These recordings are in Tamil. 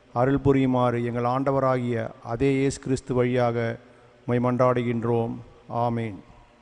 அருள் புரியுமாறு எங்கள் ஆண்டவராகிய அதே இயேசு கிறிஸ்து வழியாக உம்மை மன்றாடுகின்றோம் ஆமேன்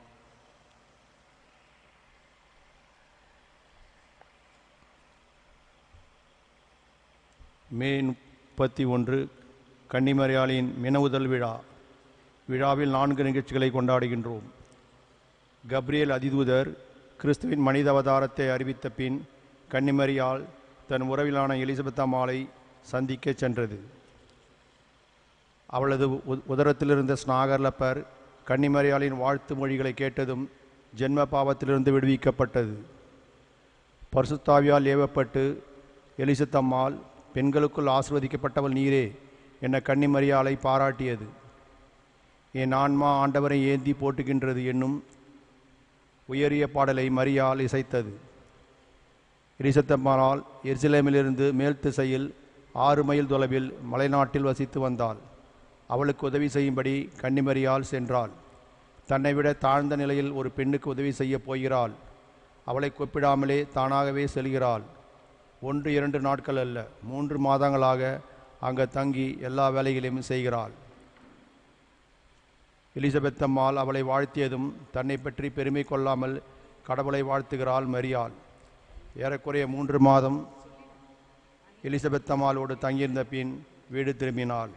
மே முப்பத்தி ஒன்று கன்னிமரியாளின் மினவுதல் விழா விழாவில் நான்கு நிகழ்ச்சிகளை கொண்டாடுகின்றோம் கப்ரியேல் அதிதூதர் கிறிஸ்துவின் மனித அவதாரத்தை அறிவித்த பின் கன்னிமரியால் தன் உறவிலான எலிசபெத் அம்மாளை சந்திக்கச் சென்றது அவளது உ- உதரத்திலிருந்த ஸ்நாகர்லப்பர் கன்னிமரியாளின் வாழ்த்து மொழிகளை கேட்டதும் ஜென்ம பாவத்திலிருந்து விடுவிக்கப்பட்டது பரிசுத்தாவியால் ஏவப்பட்டு எலிசத்தம்மாள் பெண்களுக்குள் ஆசிர்வதிக்கப்பட்டவள் நீரே என கன்னிமரியாளை பாராட்டியது என் ஆன்மா ஆண்டவரை ஏந்தி போட்டுகின்றது என்னும் உயரிய பாடலை மரியாள் இசைத்தது எலிசத்தம்மாள் எருசலேமிலிருந்து மேல் திசையில் ஆறு மைல் தொலைவில் மலைநாட்டில் வசித்து வந்தாள் அவளுக்கு உதவி செய்யும்படி கன்னிமரியால் சென்றாள் தன்னை விட தாழ்ந்த நிலையில் ஒரு பெண்ணுக்கு உதவி செய்யப் போகிறாள் அவளை கூப்பிடாமலே தானாகவே செல்கிறாள் ஒன்று இரண்டு நாட்கள் அல்ல மூன்று மாதங்களாக அங்கே தங்கி எல்லா வேலைகளையும் செய்கிறாள் எலிசபெத் அம்மாள் அவளை வாழ்த்தியதும் தன்னை பற்றி பெருமை கொள்ளாமல் கடவுளை வாழ்த்துகிறாள் மரியாள் ஏறக்குறைய மூன்று மாதம் எலிசபெத் அம்மாளோடு தங்கியிருந்த பின் வீடு திரும்பினாள்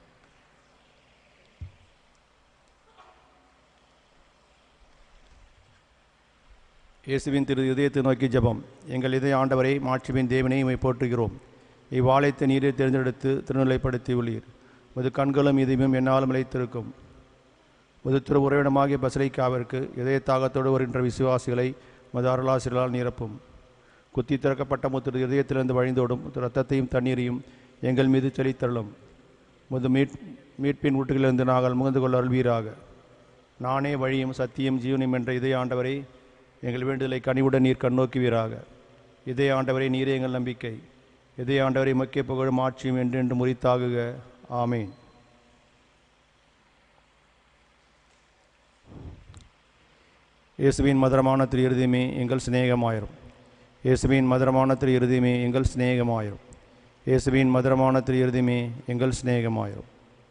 இயேசுவின் திரு இதயத்தை நோக்கி ஜெபம் எங்கள் இதய ஆண்டவரை மாட்சிவின் தேவனை உம்மை போற்றுகிறோம் இவ்வாலயத்தை நீரை தேர்ந்தெடுத்து திருநிலைப்படுத்தி உள்ளீர் முது கண்களும் இதயமும் என்னாலும் இழைத்திருக்கும் முது திரு உறவிடமாகிய பசலைக்காவிற்கு இதய தாகத்தோடு வருகின்ற விசுவாசிகளை மது அருளாசிரியர்களால் நிரப்பும் குத்தி திறக்கப்பட்ட முத்திரு இதயத்திலிருந்து வழிந்தோடும் முத்து ரத்தத்தையும் தண்ணீரையும் எங்கள் மீது செழித்தள்ளும் முது மீட் மீட்பின் வீட்டுகளிலிருந்து நாங்கள் முகந்து கொள்ள அருள்வீராக நானே வழியும் சத்தியம் ஜீவனும் என்ற இதய ஆண்டவரை எங்கள் வேண்டுதலை கனிவுடன் நீர் கண்ணோக்குவீராக இதய ஆண்டவரை நீரே எங்கள் நம்பிக்கை இதய ஆண்டவரை முக்கிய புகழும் ஆட்சியும் என்றென்று முறித்தாகுக ஆமேன் இயேசுவின் மதுரமான திரு இருதயமே எங்கள் சிநேகமாயிரும் இயேசுவின் மதுரமான திரு இருதயமே எங்கள் சிநேகமாயிரும் இயேசுவின் மதுரமான திரு இருதயமே எங்கள் சிநேகமாயிரும்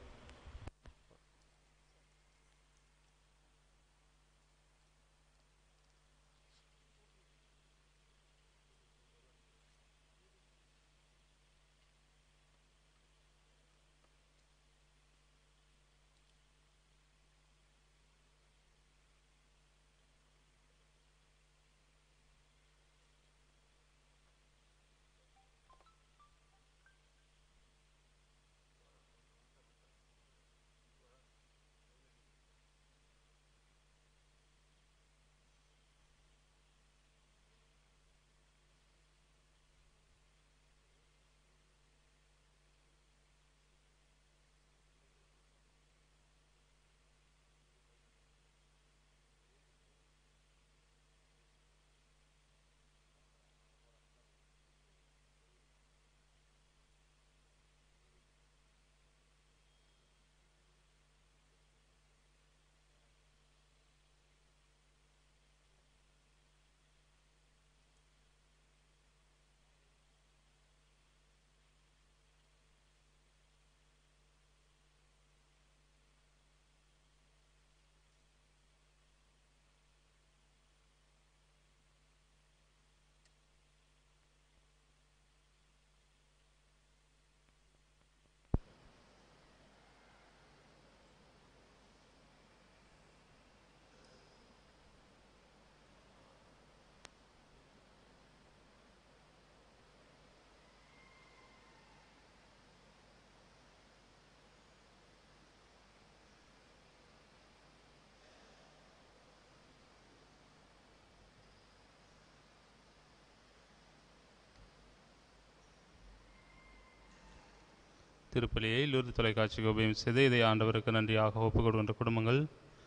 திருப்பலியை லூர்து தொலைக்காட்சிக்கு உபயம் செய்து இதை ஆண்டவருக்கு நன்றியாக ஒப்புக் கொடுக்கின்ற குடும்பங்கள்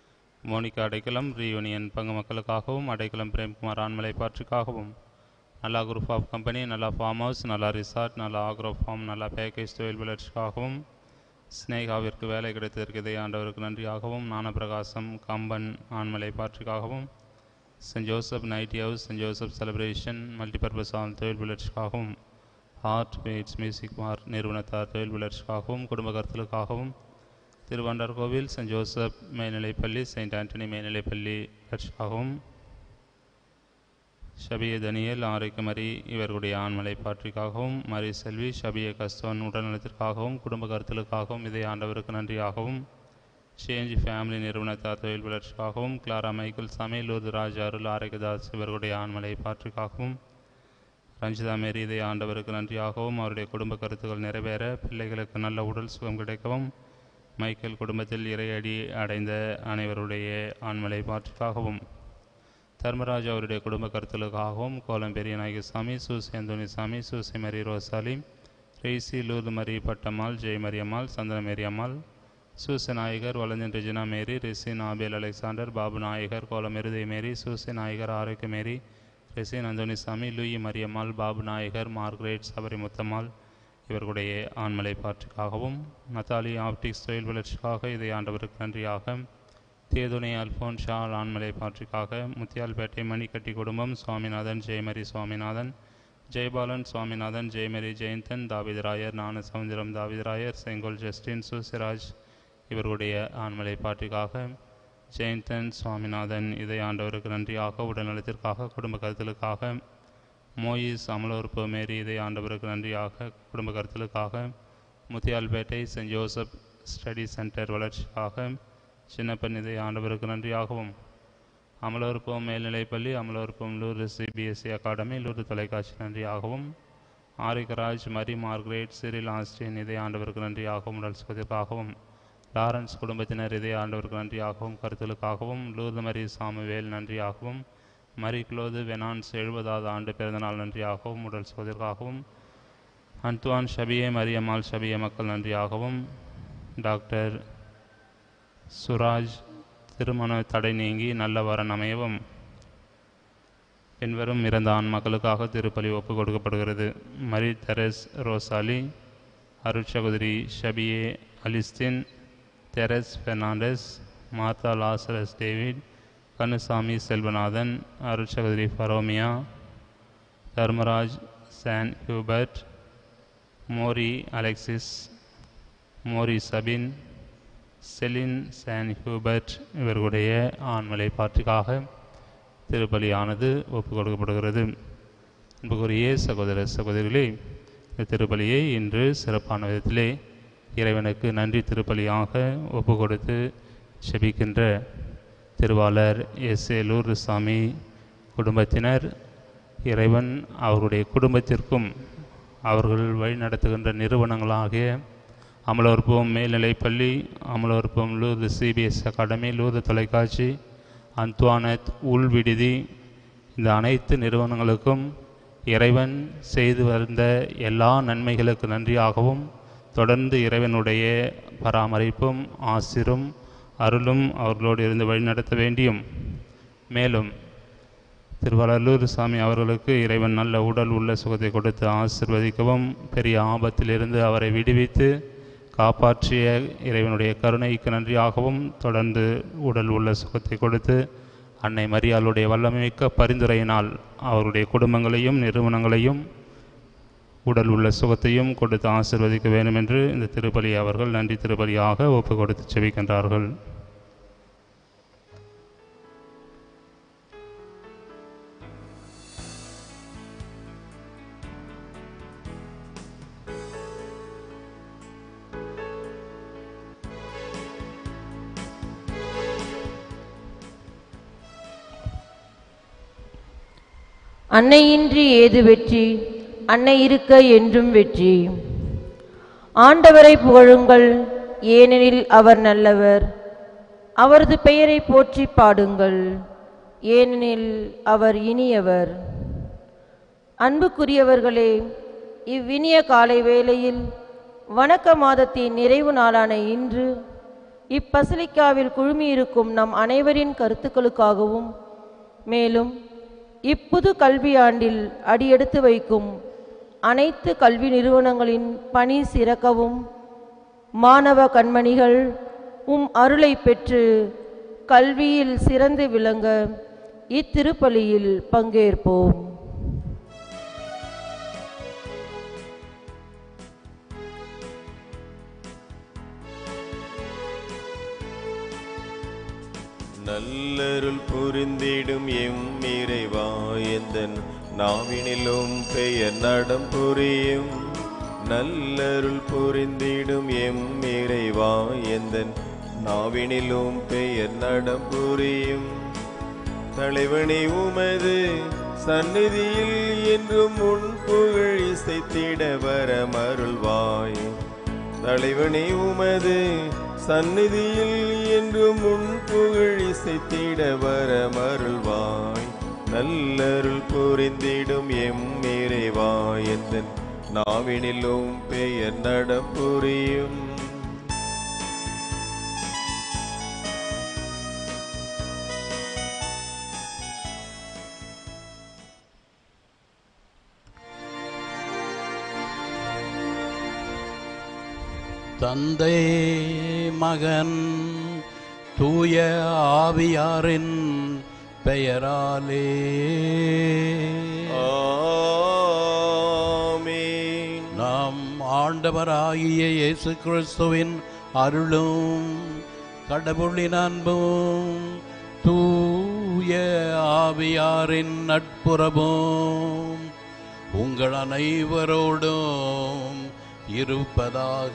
மோனிகா அடைக்கலம் ரீயூனியன் பங்கு மக்களுக்காகவும் அடைக்கலம் பிரேம்குமார் ஆண்மலை பாற்றுக்காகவும் நல்லா குரூப் ஆஃப் கம்பெனி நல்லா ஃபார்ம் ஹவுஸ் நல்லா ரிசார்ட் நல்லா ஆக்ரோ ஃபார்ம் நல்லா பேக்கேஜ் தொழில் வளர்ச்சிக்காகவும் ஸ்னேகாவிற்கு வேலை கிடைத்ததற்கு இதை ஆண்டவருக்கு நன்றியாகவும் ஞானப்பிரகாசம் கம்பன் ஆண்மலை பாற்றுக்காகவும் saint Joseph nighty house saint Joseph celebration multipurpose hall தொழில் வளர்ச்சிக்காகவும் ஹார்ட் பீட்ஸ் மியூசிக் மார் நிறுவனத்தார் தொழில் வளர்ச்சிக்காகவும் குடும்ப கருத்தலுக்காகவும் திருவாண்டார் கோவில் சென்ட் ஜோசப் மேல்நிலைப்பள்ளி செயின்ட் ஆண்டனி மேல்நிலைப்பள்ளி வளர்ச்சிக்காகவும் ஷபிய தனியல் ஆரோக்கியமரி இவர்களுடைய ஆண்மலை பாற்றிக்காகவும் மரி செல்வி ஷபிய கஸ்தோன் உடல்நலத்திற்காகவும் குடும்ப கருத்தலுக்காகவும் இதை ஆண்டவருக்கு நன்றியாகவும் சேஞ்ச் ஃபேமிலி நிறுவனத்தார் தொழில் வளர்ச்சிக்காகவும் கிளாரா மைக்கேல் சாமி லூர்து ராஜ் அருள் ஆரோக்கியதாஸ் இவர்களுடைய ஆண்மலை பாற்றிக்காகவும் ரஞ்சிதா மேரி இதை ஆண்டவருக்கு நன்றியாகவும் அவருடைய குடும்ப கருத்துக்கள் நிறைவேற பிள்ளைகளுக்கு நல்ல உடல் சுகம் கிடைக்கவும் மைக்கேல் குடும்பத்தில் இறையடி அடைந்த அனைவருடைய ஆண்மலை பாற்றிக்காகவும் தர்மராஜ் அவருடைய குடும்ப கருத்துகளுக்காகவும் கோலம் பெரிய நாயகசாமி Soosai Anthoni Sami Soosai Mari Rosalie Raisy Lourdu Mari Pattammal Jai Mariammal Santhana Mary Ammal Soosai Nayagar Valanjan Regina Mary ரிசின் ஆபேல் அலெக்சாண்டர் பாபு நாயகர் கோலம் இருதய மேரி சூசி நாயகர் ஆரோக்கிய மேரி ரெசின் அந்தோனிசாமி லூயி மரியம்மாள் பாபு நாயகர் மார்க்ரேட் சபரி முத்தம்மாள் இவர்களுடைய ஆண்மலை பாற்றுக்காகவும் நத்தாலி ஆப்டிக்ஸ் தொழில் வளர்ச்சிக்காக இதை ஆண்டவருக்கு நன்றியாக தேதுணை அல்போன் ஷா ஆண்மலை பாற்றிக்காக முத்தியால்பேட்டை மணிக்கட்டி குடும்பம் சுவாமிநாதன் ஜெயமரி சுவாமிநாதன் ஜெயபாலன் சுவாமிநாதன் ஜெயமரி ஜெயந்தன் தாவிதராயர் ஞான சமுத்திரம் தாவிதராயர் செங்கோல் ஜஸ்டின் சுசிராஜ் இவர்களுடைய ஆண்மலை பாட்டிற்காக ஜெயந்தன் சுவாமிநாதன் இதை ஆண்டவருக்கு நன்றியாக உடல்நலத்திற்காக குடும்ப கருத்தலுக்காக மோயிஸ் அமலோற்பு மேரி இதை ஆண்டவருக்கு நன்றியாக குடும்ப கருத்தலுக்காக Muthialpet send Joseph study centre வளர்ச்சிக்காக சின்னப்பன் இதை ஆண்டவருக்கு நன்றியாகவும் அமலோற்பம் மேல்நிலைப்பள்ளி அமலோற்பம் லூர் சிபிஎஸ்சி அகாடமி லூர் தொலைக்காட்சி நன்றியாகவும் ஆரிகராஜ் மரி மார்க்ரேட் சிறில் ஆஸ்டின் இதை ஆண்டவருக்கு நன்றியாகவும் உடல் சுகத்திற்காகவும் லாரன்ஸ் குடும்பத்தினர் இதை ஆண்டவருக்கு நன்றியாகவும் கருத்தலுக்காகவும் லூர்து மரி சாமுவேல் நன்றியாகவும் மரி குளோது வெனான்ஸ் எழுபதாவது ஆண்டு பிறந்தநாள் நன்றியாகவும் உடல் சுகத்திற்காகவும் அன்துவான் ஷபியே மரியம்மாள் ஷபிய மக்கள் நன்றியாகவும் டாக்டர் சுராஜ் திருமண தடை நீங்கி நல்ல வரன் அமையவும் பின்வரும் இறந்த ஆண் மக்களுக்காக திருப்பலி ஒப்பு கொடுக்கப்படுகிறது மரி தெரஸ் ரோசாலி அருட்சகோதரி ஷபியே அலிஸ்தின் Therese Fernandes Martha Lazarus David Kannusamy Selvanathan அருட்சகோதரி ஃபரோமியா தர்மராஜ் சான் ஹியூபர்ட் மோரி அலெக்சிஸ் மோரி சபின் செலின் சான் ஹியூபர்ட் இவர்களுடைய ஆண்மலை பாட்டுக்காக திருப்பலியானது ஒப்புக் கொடுக்கப்படுகிறது அன்புக்குரிய சகோதர சகோதரிகளே இந்த திருப்பலியை இன்று சிறப்பான விதத்திலே இறைவனுக்கு நன்றி திருப்பலியாக ஒப்பு கொடுத்து செபிக்கின்ற திருவாளர் எஸ் ஏ லூர்சாமி குடும்பத்தினர் இறைவன் அவருடைய குடும்பத்திற்கும் அவர்கள் வழிநடத்துகின்ற நிறுவனங்களாகிய அமலோற்பம் மேல்நிலைப்பள்ளி Amalorpavam Lourdes CBS academy Lourdes தொலைக்காட்சி அந்த்வானத் உள் விடுதி இந்த அனைத்து நிறுவனங்களுக்கும் இறைவன் செய்து வந்த எல்லா நன்மைகளுக்கு நன்றியாகவும் தொடர்ந்து இறைவனுடைய பராமரிப்பும் ஆசிரும் அருளும் அவர்களோடு இருந்து வழிநடத்த வேண்டியும் மேலும் திருவள்ளூர் சாமி அவர்களுக்கு இறைவன் நல்ல உடல் உள்ள சுகத்தை கொடுத்து ஆசிர்வதிக்கவும் பெரிய ஆபத்திலிருந்து அவரை விடுவித்து காப்பாற்றிய இறைவனுடைய கருணைக்கு நன்றியாகவும் தொடர்ந்து உடல் உள்ள சுகத்தை கொடுத்து அன்னை மரியாளுடைய வல்லமைமிக்க பரிந்துரையினால் அவருடைய குடும்பங்களையும் நிறுவனங்களையும் உடல் உள்ள சுகத்தையும் கொடுத்து ஆசிர்வதிக்க வேண்டும் என்று இந்த திருப்பலி அவர்கள் நன்றி திருப்பலியாக ஒப்பு கொடுத்து செபிக்கின்றார்கள் அன்னையின்றி ஏது வெற்றி அன்னை இருக்க என்றும் வெற்றி ஆண்டவரை புகழுங்கள் ஏனெனில் அவர் நல்லவர் அவரது பெயரை போற்றி பாடுங்கள் ஏனெனில் அவர் இனியவர் அன்புக்குரியவர்களே இவ்வினிய காலை வேளையில் வணக்க மாதத்தின் நிறைவு நாளான இன்று இப்பசலிக்காவில் குழுமியிருக்கும் நம் அனைவரின் கருத்துக்களுக்காகவும் மேலும் இப்புது கல்வியாண்டில் அடியெடுத்து வைக்கும் அனைத்து கல்வி நிறுவனங்களின் பணி சிறக்கவும் மாணவ கண்மணிகள் உம் அருளை பெற்று கல்வியில் சிறந்து விளங்க இத்திருப்பலியில் பங்கேற்போம் நல்லருள் புரிந்திடும் எம் இறைவா எந்தன் நாவினிலும் பெயர் நடம் புரியும் நல்லருள் புரிந்திடும் எம் இறைவா எந்தன் நாவினிலும் பெயர் நடம் புரியும் தலைவனே உமது சந்நிதியில் என்றும் முன் புகழ் இசைத்திட வர மருள்வாய் தலைவனே உமது சந்நிதியில் என்றும் முன் புகழ் இசைத்திட வர மருள்வாய் நல்லருள் புரிந்திடும் எம் இறைவா எந்தன் நாவினிலும் பெயர் நடம் புரியும் தந்தை மகன் தூய ஆவியாரின் பெயராலே ஆமென் நாம் ஆண்டவராகிய இயேசு கிறிஸ்துவின் அருளும் கடவுளின் அன்பும் தூய ஆவியாரின் நட்புறவும் உங்கள் அனைவரோடும் இருப்பதாக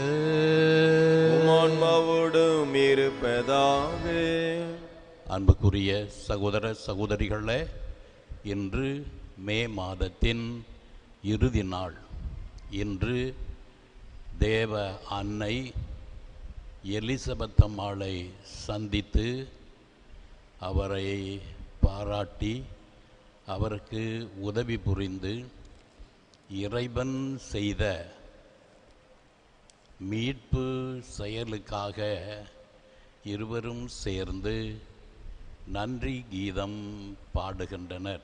உமான்மாவோடும் இருப்பதாக அன்புக்குரிய சகோதர சகோதரிகளே இன்று மே மாதத்தின் இறுதி நாள் இன்று தேவ அன்னை எலிசபெத் அம்மாளை சந்தித்து அவரை பாராட்டி அவருக்கு உதவி புரிந்து இறைவன் செய்த மீட்பு செயலுக்காக இருவரும் சேர்ந்து நன்றி கீதம் பாடுகின்றனர்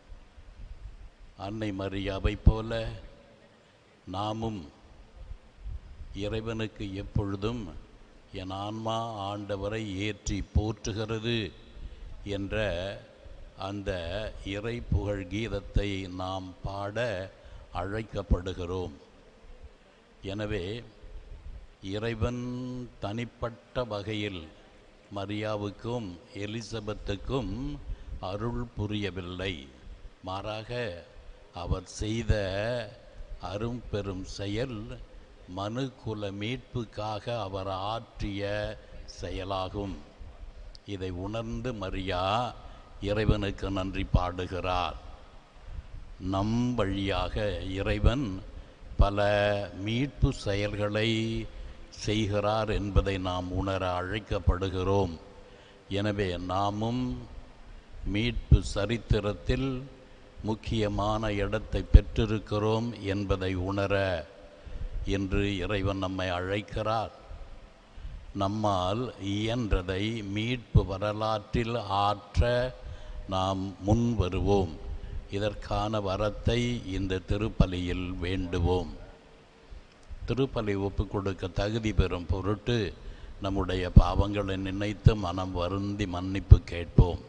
அன்னை மரியாவைப் போல நாமும் இறைவனுக்கு எப்பொழுதும் என் ஆன்மா ஆண்டவரை ஏற்றி போற்றுகிறது என்ற அந்த இறை புகழ் கீதத்தை நாம் பாட அழைக்கப்படுகிறோம் எனவே இறைவன் தனிப்பட்ட வகையில் மரியாவுக்கும் எலிசபெத்துக்கும் அருள் புரியவில்லை மாறாக அவர் செய்த அரும்பெரும் செயல் மனுக்குல மீட்புக்காக அவர் ஆற்றிய செயலாகும் இதை உணர்ந்து மரியா இறைவனுக்கு நன்றி பாடுகிறார் நம் வழியாக இறைவன் பல மீட்பு செயல்களை செய்கிறார் என்பதை நாம் உணர அழைக்கப்படுகிறோம் எனவே நாமும் மீட்பு சரித்திரத்தில் முக்கியமான இடத்தை பெற்றிருக்கிறோம் என்பதை உணர இன்று இறைவன் நம்மை அழைக்கிறார் நம்மால் இயன்றதை மீட்பு வரலாற்றில் ஆற்ற நாம் முன் வருவோம் இதற்கான வரத்தை இந்த திருப்பலியில் வேண்டுவோம் திருப்பலி ஒப்பு கொடுக்க தகுதி பெறும் பொருட்டு நம்முடைய பாவங்களை நினைத்து மனம் வருந்தி மன்னிப்பு கேட்போம்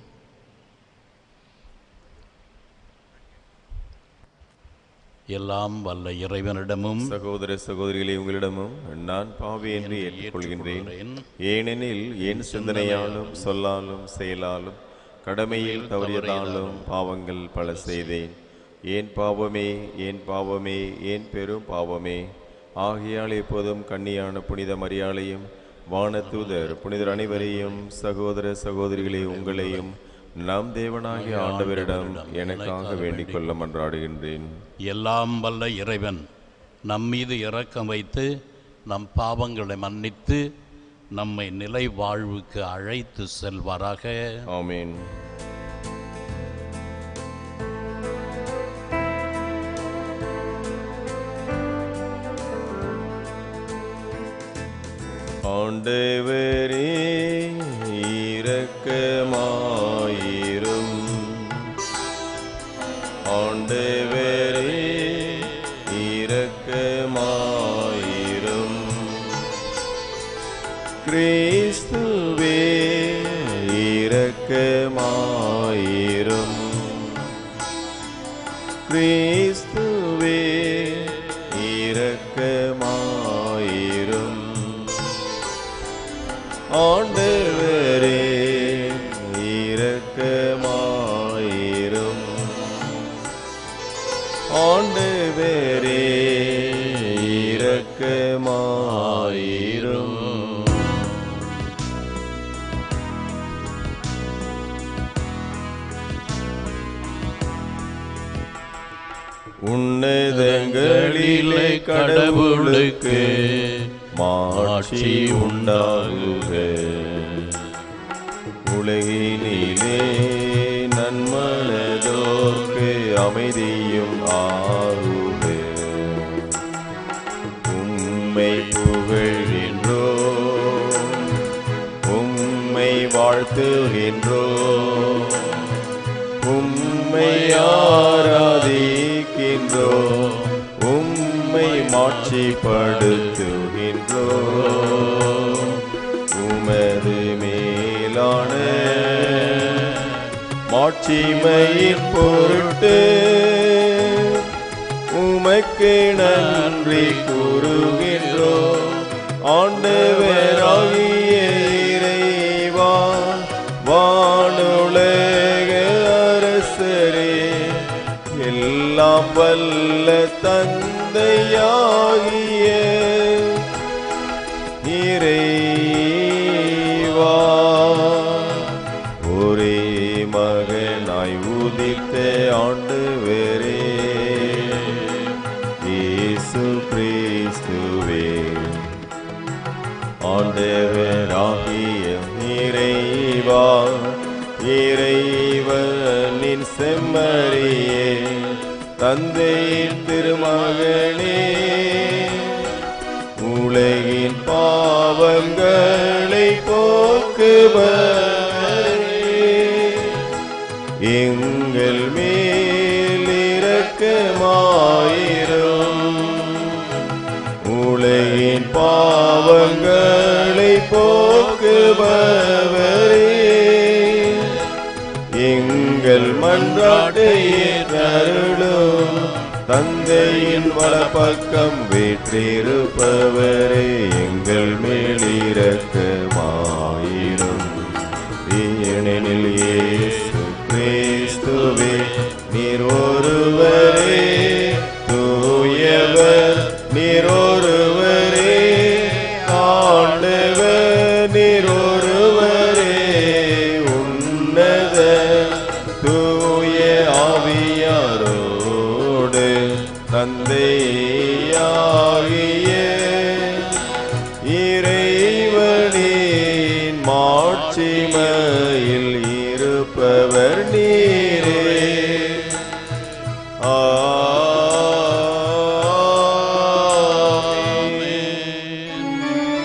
எல்லாம் வல்ல இறைவனிடமும் சகோதர சகோதரிகளே உங்களிடமும் நான் பாவி என்று ஏற்றுக்கொள்கின்றேன் ஏனெனில் என் சிந்தனையாலும் சொல்லாலும் செயலாலும் கடமையில் தவறியதாலும் பாவங்கள் பல செய்தேன் ஏன் பாவமே ஏன் பாவமே ஏன் பெரும் பாவமே ஆகையால் எப்போதும் கன்னியான புனித மரியாளையும் வானதூதர் புனிதர் அனைவரையும் சகோதர சகோதரிகளே உங்களையும் நம் தேவனாகிய ஆண்டவரிடம் எனக்காக வேண்டிக் கொள்ள மன்றாடுகின்றேன் எல்லாம் வல்ல இறைவன் நம் மீது இரக்கம் வைத்து நம் பாவங்களை மன்னித்து நம்மை நிலை வாழ்வுக்கு அழைத்து செல்வாராக ஆமென் ஆண்டவரே இரக்கமாயிரும் ஆண்டவரே இரக்கமாயிரும் கிறிஸ்துவே இரக்கமாயிரும் கிறிஸ்துவே இரக்கமாயிரும் ஆண்டவரே இரக்கமாயிரும் உன்னதங்களிலே கடவுளுக்கு மாட்சி உண்டாகுக உலகினிலே நன்மனதோர்க்கு அமைதியும் ஆகுக உம்மை புகழ்கின்றோ உம்மை வாழ்த்துகின்றோ உம்மை ஆராதிக்கின்றோ உம்மை மாட்சிப்படுத்துகின்றோ உமது மேலான மாட்சிமையின் பொருட்டு உமக்கு நன்றி கூறுகின்றோ ஆண்டவராகிய இறைவா வானுலக அரசரே எல்லாம் வல்ல தந்தையாகிய இறைவா ஒரே மகனாய் உதித்த ஆண்டவரே இயேசு கிறிஸ்துவே ஆண்டவராகிய இறைவா இறைவனின் செம்மறியே தந்தையின் திருமகனே உலகின் பாவங்களை போக்குபவரே எங்கள் மேல் இரக்கமாயிரும் உலகின் பாவங்களை போக்குபவரே எங்கள் மன்றாட்டை ஏற்றருளும் தந்தையின் வலப்பக்கம் வீற்றிருப்பவரே எங்கள் மேல் இரக்கமாயிரும் ஏனெனில் இயேசு கிறிஸ்துவே நீர் ஒருவரே தூயவர் நீர் ஒருவரே ஆண்டவர் நீர் ஒருவரே உன்னத தூய ஆவியாரோடு தந்தையாகிய இறைவனின் மாட்சிமையில் இருப்பவர் நீரே ஆமென்.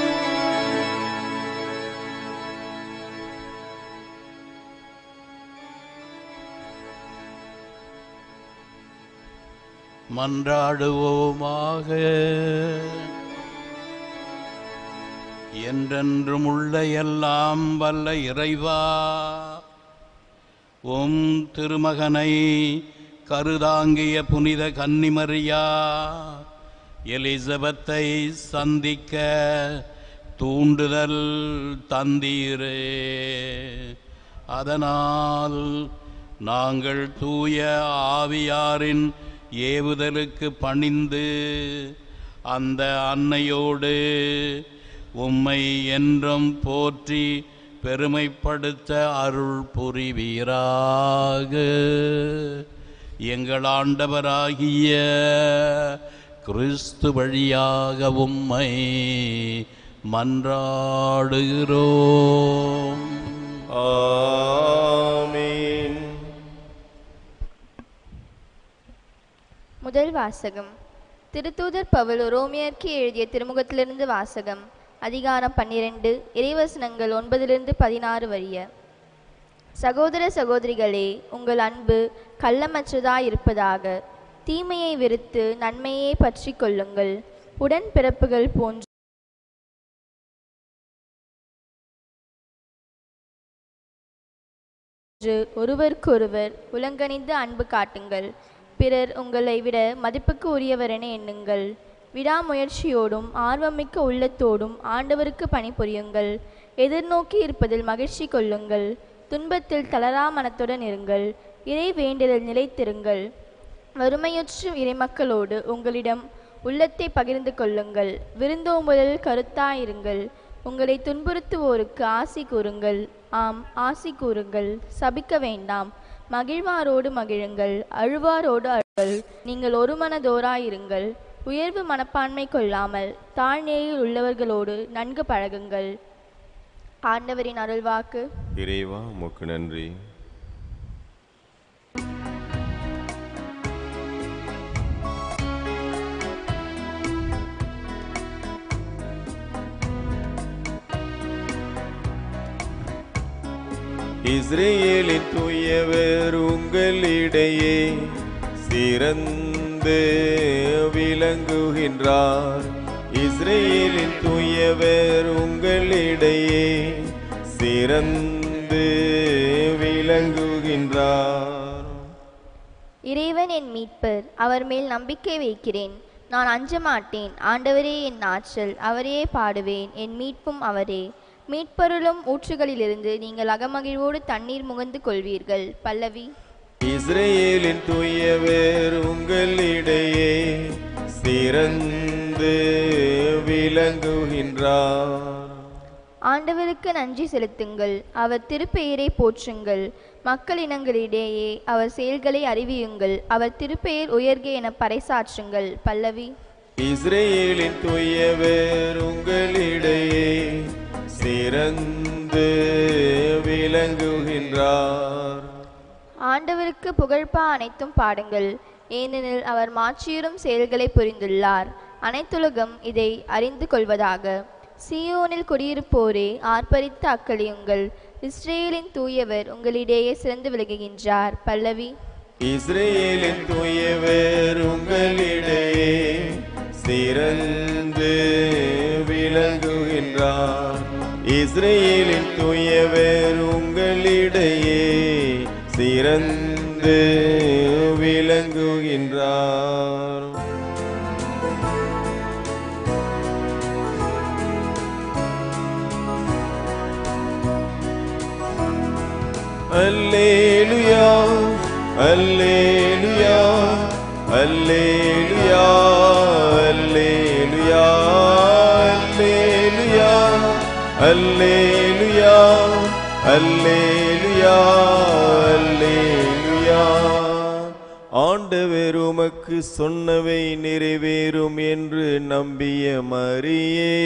மன்றாடுவோமாக என்றென்றும் உள்ள எல்லாம் வல்ல இறைவா உம் திருமகனை கருதாங்கிய புனித கன்னிமரியா எலிசபெத்தை சந்திக்க தூண்டுதல் தந்தீரே அதனால் நாங்கள் தூய ஆவியாரின் ஏவுதலுக்கு பணிந்து அந்த அன்னையோடு உம்மை என்றும் போற்றி பெருமைப்படுத்த அருள் புரிவீராக எங்கள் ஆண்டவராகிய கிறிஸ்து வழியாக உம்மை மன்றாடுகிறோம் ஆமென் முதல் வாசகம் திருத்தூதர் பவுல் ரோமியருக்கு எழுதிய திருமுகத்திலிருந்து வாசகம் அதிகாரம் பன்னிரண்டு இறைவசனங்கள் ஒன்பதிலிருந்து பதினாறு வரிய சகோதர சகோதரிகளே உங்கள் அன்பு கள்ளமற்றதாயிருப்பதாக தீமையை வெறுத்து நன்மையே பற்றி கொள்ளுங்கள் உடன்பிறப்புகள் போன்று ஒருவருக்கொருவர் உலங்கணிந்து அன்பு காட்டுங்கள் பிறர் உங்களை விட மதிப்புக்கு உரியவரென எண்ணுங்கள் விடாமுயற்சியோடும் ஆர்வமிக்க உள்ளத்தோடும் ஆண்டவருக்கு பணிபுரியுங்கள் எதிர்நோக்கி இருப்பதில் மகிழ்ச்சி கொள்ளுங்கள் துன்பத்தில் தளரா மனத்துடன் இருங்கள் இறை வேண்டுதல் நிலைத்திருங்கள் வறுமையுற்று இறைமக்களோடு உங்களிடம் உள்ளத்தை பகிர்ந்து கொள்ளுங்கள் விருந்தோம்பலில் கருத்தாயிருங்கள் உங்களை துன்புறுத்துவோருக்கு ஆசி கூறுங்கள் ஆம் ஆசி கூறுங்கள் சபிக்க வேண்டாம் மகிழ்வாரோடு மகிழுங்கள் அழுவாரோடு அழுங்கள் நீங்கள் ஒரு மனதோராயிருங்கள் உயர்வு மனப்பான்மை கொள்ளாமல் தாழ்நிலையில் உள்ளவர்களோடு நன்கு பழகுங்கள் ஆண்டவரின் அருள்வாக்கு இறைவா உமக்கு நன்றி இஸ்ரேலின் தூயவர் உங்களிடையே சிறந்து விளங்குகின்றார் இஸ்ரேலின் தூயவர் உங்களிடையே சிறந்து விளங்குகின்றார் இறைவன் என் மீட்பர் அவர் மேல் நம்பிக்கை வைக்கிறேன் நான் அஞ்ச மாட்டேன் ஆண்டவரே என் ஆற்றல் அவரையே பாடுவேன் என் மீட்பும் அவரே மீட்பருளும் ஊற்றுகளிலிருந்து நீங்கள் அகமகிழ்வோடு தண்ணீர் முகந்து கொள்வீர்கள் பல்லவி இஸ்ரேலின் தூயவர் உங்களிடையே சிறந்து விளங்குகின்றார் ஆண்டவருக்கு நன்றி செலுத்துங்கள் அவர் திருப்பெயரை போற்றுங்கள் மக்கள் இனங்களிடையே அவர் செயல்களை அறிவியுங்கள் அவர் திருப்பெயர் உயர்க என பறைசாற்றுங்கள் பல்லவி இஸ்ரேலின் தூயவர் உங்களிடையே சிறந்து விளங்குகின்றார் ஆண்டவருக்கு புகழ்பா அனைத்தும் பாடுங்கள் ஏனெனில் அவர் மாற்றியுறும் செயல்களை புரிந்துள்ளார் அனைத்துலகம் இதை அறிந்து கொள்வதாக சியோனில் குடியிருப்போரே ஆர்ப்பரித்து அக்களியுங்கள் இஸ்ரேலின் தூயவர் உங்களிடையே சிறந்து விளங்குகின்றார் பல்லவி இஸ்ரேலின் தூயவர் உங்களிடையே சிறந்து விளங்குகின்றார் இஸ்ரேலின் தூயவர் உங்களிடையே சிறந்து விளங்குகின்றார் அல்லேலுயா அல்லேலுயா அல்லேலுயா அல்லேலுயா அல்லேலுயா அல்லேலுயா அல்லேலுயா அல்லேலுயா ஆண்டவர் உமக்கு சொன்னவை நிறைவேறும் என்று நம்பிய மரியே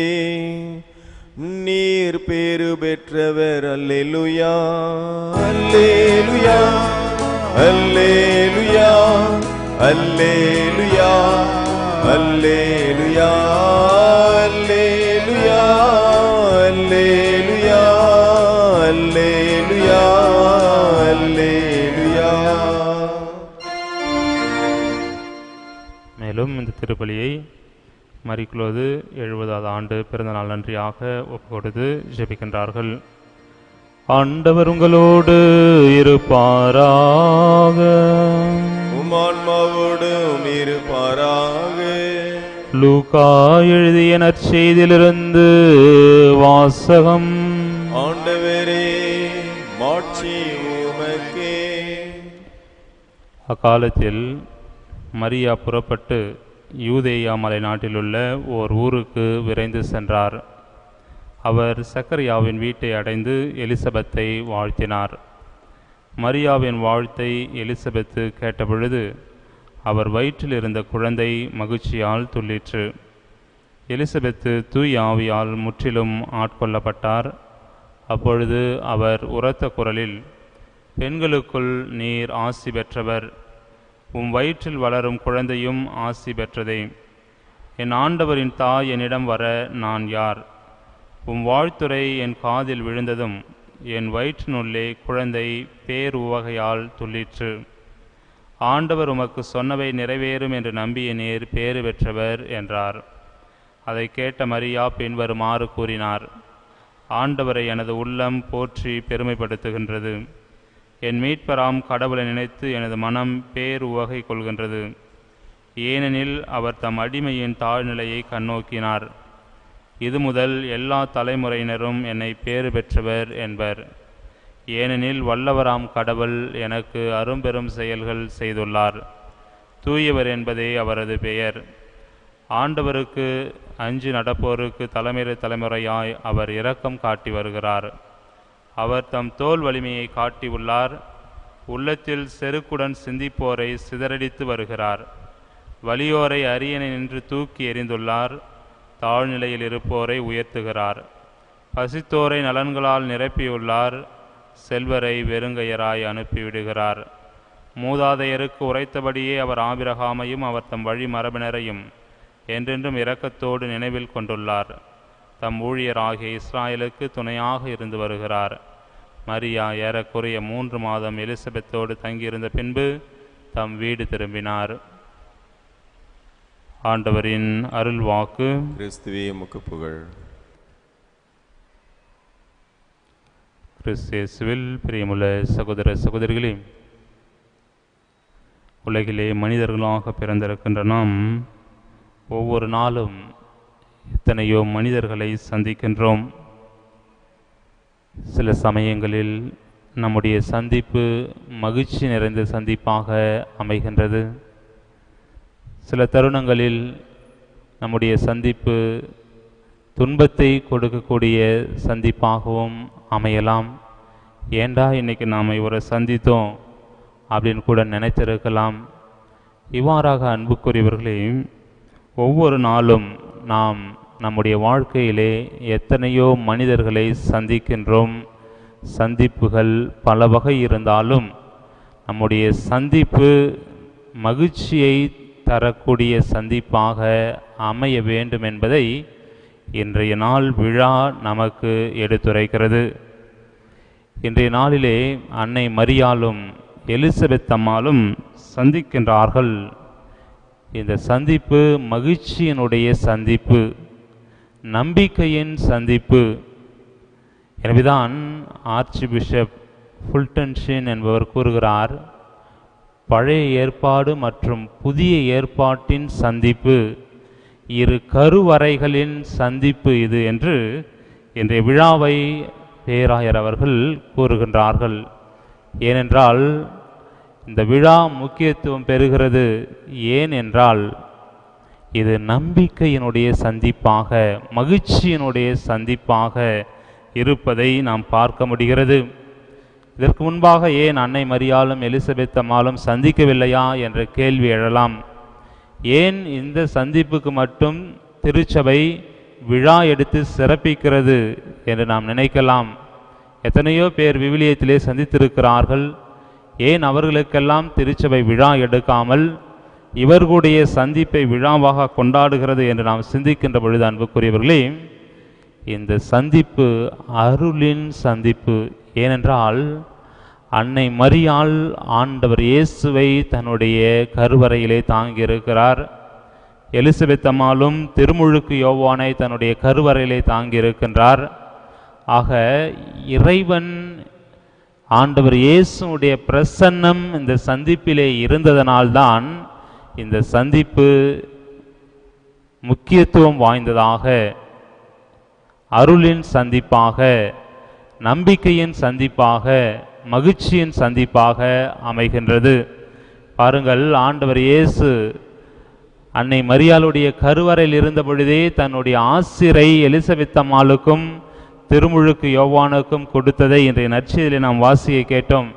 நீர் பேறு பெற்றவர் அல்லேலுயா அல்லேலுயா அல்லேலுயா அல்லேலுயா அல்லேலுயா அல்லேலுயா அல்லேலுயா அல்லேலுயா அல்லேலுயா மேலும் இந்த திருப்பலியை மறிக்குலோது எழுபதாவது ஆண்டு பிறந்தநாள் நன்றியாக ஒப்புக்கொடுத்து ஜெபிக்கின்றார்கள் ஆண்டவர் உங்களோடு இருப்பாராக உமான்மாவோடும் இருப்பாராக லூகா எழுதிய நற்செய்தியிலிருந்து வாசகம் ஆண்டவரே மாட்சி உமக்கே அக்காலத்தில் மரியா புறப்பட்டு யூதேயா மலை நாட்டிலுள்ள ஓர் ஊருக்கு விரைந்து சென்றார் அவர் சக்கரியாவின் வீட்டை அடைந்து எலிசபெத்தை வாழ்த்தினார் மரியாவின் வாழ்த்தை எலிசபெத்து கேட்டபொழுது அவர் வயிற்றில் இருந்த குழந்தை மகிழ்ச்சியால் துள்ளிற்று எலிசபெத்து தூய் ஆவியால் முற்றிலும் ஆட்கொள்ளப்பட்டார் அப்பொழுது அவர் உரத்த குரலில் பெண்களுக்குள் நீர் ஆசி பெற்றவர் உம் வயிற்றில் வளரும் குழந்தையும் ஆசி பெற்றதே என் ஆண்டவரின் தாய் என்னிடம் வர நான் யார் உம் வாழ்த்துரை என் காதில் விழுந்ததும் என் வயிற்றினுள்ளே குழந்தை பேருவகையால் துள்ளிற்று ஆண்டவர் உமக்கு சொன்னவை நிறைவேறும் என்று நம்பிய நேர் பேறு பெற்றவர் என்றார் அதை கேட்ட மரியா பின்வருமாறு கூறினார் ஆண்டவரை எனது உள்ளம் போற்றி பெருமைப்படுத்துகின்றது என் மீட்பராம் கடவுளை நினைத்து எனது மனம் பேருவகை கொள்கின்றது ஏனெனில் அவர் தம் அடிமையின் தாழ்நிலையை கண்ணோக்கினார் இது முதல் எல்லா தலைமுறையினரும் என்னை பேறு பெற்றவர் என்பர் ஏனெனில் வல்லவராம் கடவுள் எனக்கு அரும்பெரும் செயல்கள் செய்துள்ளார் தூயவர் என்பதே அவரது பெயர் ஆண்டவருக்கு அஞ்சு நடப்போருக்கு தலைமுறை தலைமுறையாய் அவர் இரக்கம் காட்டி வருகிறார் அவர் தம் தோல் வலிமையை காட்டியுள்ளார் உள்ளத்தில் செருக்குடன் சிந்திப்போரை சிதறடித்து வருகிறார் வலியோரை அரியணை நின்று தூக்கி எறிந்துள்ளார் தாழ்நிலையில் இருப்போரை உயர்த்துகிறார் பசித்தோரை நலன்களால் நிரப்பியுள்ளார் செல்வரை வெறுங்கையராய் அனுப்பிவிடுகிறார் மூதாதையருக்கு உரைத்தபடியே அவர் ஆபிரகாமையும் அவர் தம் வழி மரபினரையும் என்றென்றும் இரக்கத்தோடு நினைவில் கொண்டுள்ளார் தம் ஊழியராகிய இஸ்ராயலுக்கு துணையாக இருந்து வருகிறார் மரியா ஏறக்குறைய மூன்று மாதம் எலிசபெத்தோடு தங்கியிருந்த பின்பு தம் வீடு திரும்பினார் ஆண்டவரின் அருள் வாக்கு கிறிஸ்துவே உமக்கு புகழ் கிறிஸ்தியேசுவில் பிரியமுள்ள சகோதர சகோதரிகளே உலகிலே மனிதர்களாக பிறந்திருக்கின்ற நாம் ஒவ்வொரு நாளும் எத்தனையோ மனிதர்களை சந்திக்கின்றோம் சில சமயங்களில் நம்முடைய சந்திப்பு மகிழ்ச்சி நிறைந்த சந்திப்பாக அமைகின்றது சில தருணங்களில் நம்முடைய சந்திப்பு துன்பத்தை கொடுக்கக்கூடிய சந்திப்பாகவும் அமையலாம் ஏண்டா இன்னைக்கு நாம் இவரை சந்தித்தோம் அப்படின்னு கூட நினைத்திருக்கலாம் இவ்வாறாக அன்புக்குரியவர்களே ஒவ்வொரு நாளும் நாம் நம்முடைய வாழ்க்கையிலே எத்தனையோ மனிதர்களை சந்திக்கின்றோம் சந்திப்புகள் பல வகை இருந்தாலும் நம்முடைய சந்திப்பு மகிழ்ச்சியை தரக்கூடிய சந்திப்பாக அமைய வேண்டும் என்பதை இன்றைய நாள் விழா நமக்கு எடுத்துரைக்கிறது இன்றைய நாளிலே அன்னை மரியாளும் எலிசபெத் அம்மாளும் சந்திக்கின்றார்கள் இந்த சந்திப்பு மகிழ்ச்சியினுடைய சந்திப்பு நம்பிக்கையின் சந்திப்பு எனவேதான் ஆர்ச்சி பிஷப் ஃபுல்டன்ஷின் என்பவர் கூறுகிறார் பழைய ஏற்பாடு மற்றும் புதிய ஏற்பாட்டின் சந்திப்பு இரு கருவறைகளின் சந்திப்பு இது என்று இன்றைய விழாவை பேராயர் அவர்கள் கூறுகின்றார்கள் ஏனென்றால் இந்த விழா முக்கியத்துவம் பெறுகிறது ஏன் என்றால் இது நம்பிக்கையினுடைய சந்திப்பாக மகிழ்ச்சியினுடைய சந்திப்பாக இருப்பதை நாம் பார்க்க முடிகிறது இதற்கு முன்பாக ஏன் அன்னை மரியாளும் எலிசபெத் அம்மாளும் சந்திக்கவில்லையா என்ற கேள்வி எழலாம் ஏன் இந்த சந்திப்புக்கு மட்டும் திருச்சபை விழா எடுத்து சிறப்பிக்கிறது என்று நாம் நினைக்கலாம் எத்தனையோ பேர் விவிலியத்திலே சந்தித்திருக்கிறார்கள் ஏன் அவர்களுக்கெல்லாம் திருச்சபை விழா எடுக்காமல் இவர்களுடைய சந்திப்பை விழாவாக கொண்டாடுகிறது என்று நாம் சிந்திக்கின்ற பொழுது அன்புக்குரியவர்களே இந்த சந்திப்பு அருளின் சந்திப்பு ஏனென்றால் அன்னை மரியாள் ஆண்டவர் இயேசுவை தன்னுடைய கருவறையிலே தாங்கியிருக்கிறார் எலிசபெத் அம்மாளும் திருமுழுக்கு யோவானை தன்னுடைய கருவறையிலே தாங்கியிருக்கின்றார் ஆக இறைவன் ஆண்டவர் இயேசுடைய பிரசன்னம் இந்த சந்திப்பிலே இருந்ததனால்தான் இந்த சந்திப்பு முக்கியத்துவம் வாய்ந்ததாக அருளின் சந்திப்பாக நம்பிக்கையின் சந்திப்பாக மகிழ்ச்சியின் சந்திப்பாக அமைகின்றது பாருங்கள் ஆண்டவர் இயேசு அன்னை மரியாளுடைய கருவறையில் இருந்த பொழுதே தன்னுடைய ஆசிரை எலிசபெத் அம்மாளுக்கும் திருமுழுக்கு யோவானுக்கும் கொடுத்ததை இன்றைய நற்செய்தியிலே நாம் வாசியை கேட்டோம்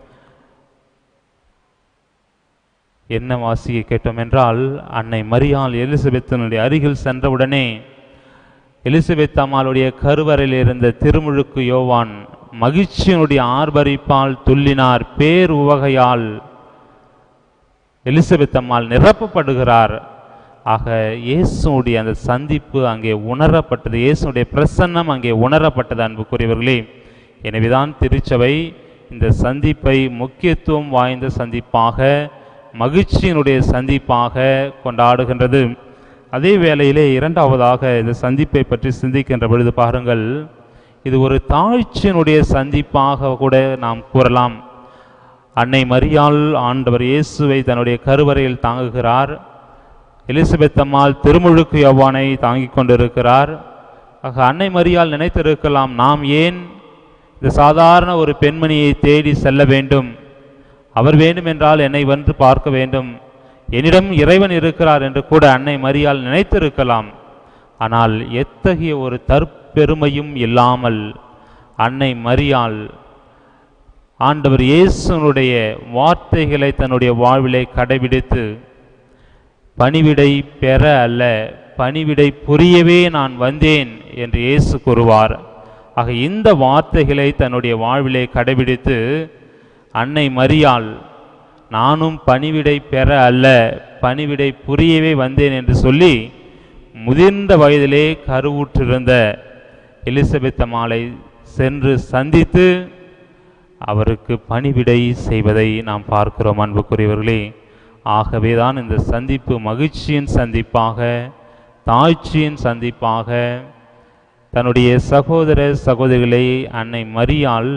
என்ன வாசியை கேட்டோம் என்றால் அன்னை மரியாள் எலிசபெத்தினுடைய அருகில் சென்றவுடனே எலிசபெத் அம்மாளுடைய கருவறையில் இருந்த திருமுழுக்கு யோவான் மகிழ்ச்சியினுடைய ஆர்ப்பரிப்பால் துள்ளினார் பேர் உவகையால் எலிசபெத் அம்மாள் நிரப்பப்படுகிறார் ஆக இயேசுடைய அந்த சந்திப்பு அங்கே உணரப்பட்டது இயேசுடைய பிரசன்னம் அங்கே உணரப்பட்டது அன்புக்குரியவர்களே எனவேதான் திருச்சபை இந்த சந்திப்பை முக்கியத்துவம் வாய்ந்த சந்திப்பாக மகிழ்ச்சியினுடைய சந்திப்பாக கொண்டாடுகின்றது அதே வேளையிலே இரண்டாவதாக இந்த சந்திப்பை பற்றி சிந்திக்கின்ற பொழுது பாருங்கள் இது ஒரு தாழ்ச்சியினுடைய சந்திப்பாக கூட நாம் கூறலாம் அன்னை மரியாள் ஆண்டவர் இயேசுவை தன்னுடைய கருவறையில் தாங்குகிறார் எலிசபெத் அம்மாள் திருமுழுக்கு யவ்வானை தாங்கிக் கொண்டிருக்கிறார் ஆக அன்னை மரியாள் நினைத்திருக்கலாம் நாம் ஏன் இந்த சாதாரண ஒரு பெண்மணியை தேடி செல்ல வேண்டும் அவர் வேண்டுமென்றால் என்னை வந்து பார்க்க வேண்டும் என்னிடம் இறைவன் இருக்கிறார் என்று கூட அன்னை மரியாள் நினைத்திருக்கலாம் ஆனால் எத்தகைய ஒரு தற்பெருமையும் இல்லாமல் அன்னை மரியாள் ஆண்டவர் இயேசுனுடைய வார்த்தைகளை தன்னுடைய வாழ்விலே கடைபிடித்து பணிவிடை பெற அல்ல பணிவிடை புரியவே நான் வந்தேன் என்று இயேசு கூறுவார் ஆக இந்த வார்த்தைகளை தன்னுடைய வாழ்விலே கடைபிடித்து அன்னை மரியாள் நானும் பணிவிடை பெற அல்ல பணிவிடை புரியவே வந்தேன் என்று சொல்லி முதிர்ந்த வயதிலே கருவுற்றிருந்த எலிசபெத் அம்மாளை சென்று சந்தித்து அவருக்கு பணிவிடை செய்வதை நாம் பார்க்கிறோம் அன்புக்குரியவர்களே ஆகவே தான் இந்த சந்திப்பு மகிழ்ச்சியின் சந்திப்பாக தாழ்ச்சியின் சந்திப்பாக தன்னுடைய சகோதர சகோதரிகளை அன்னை மரியாள்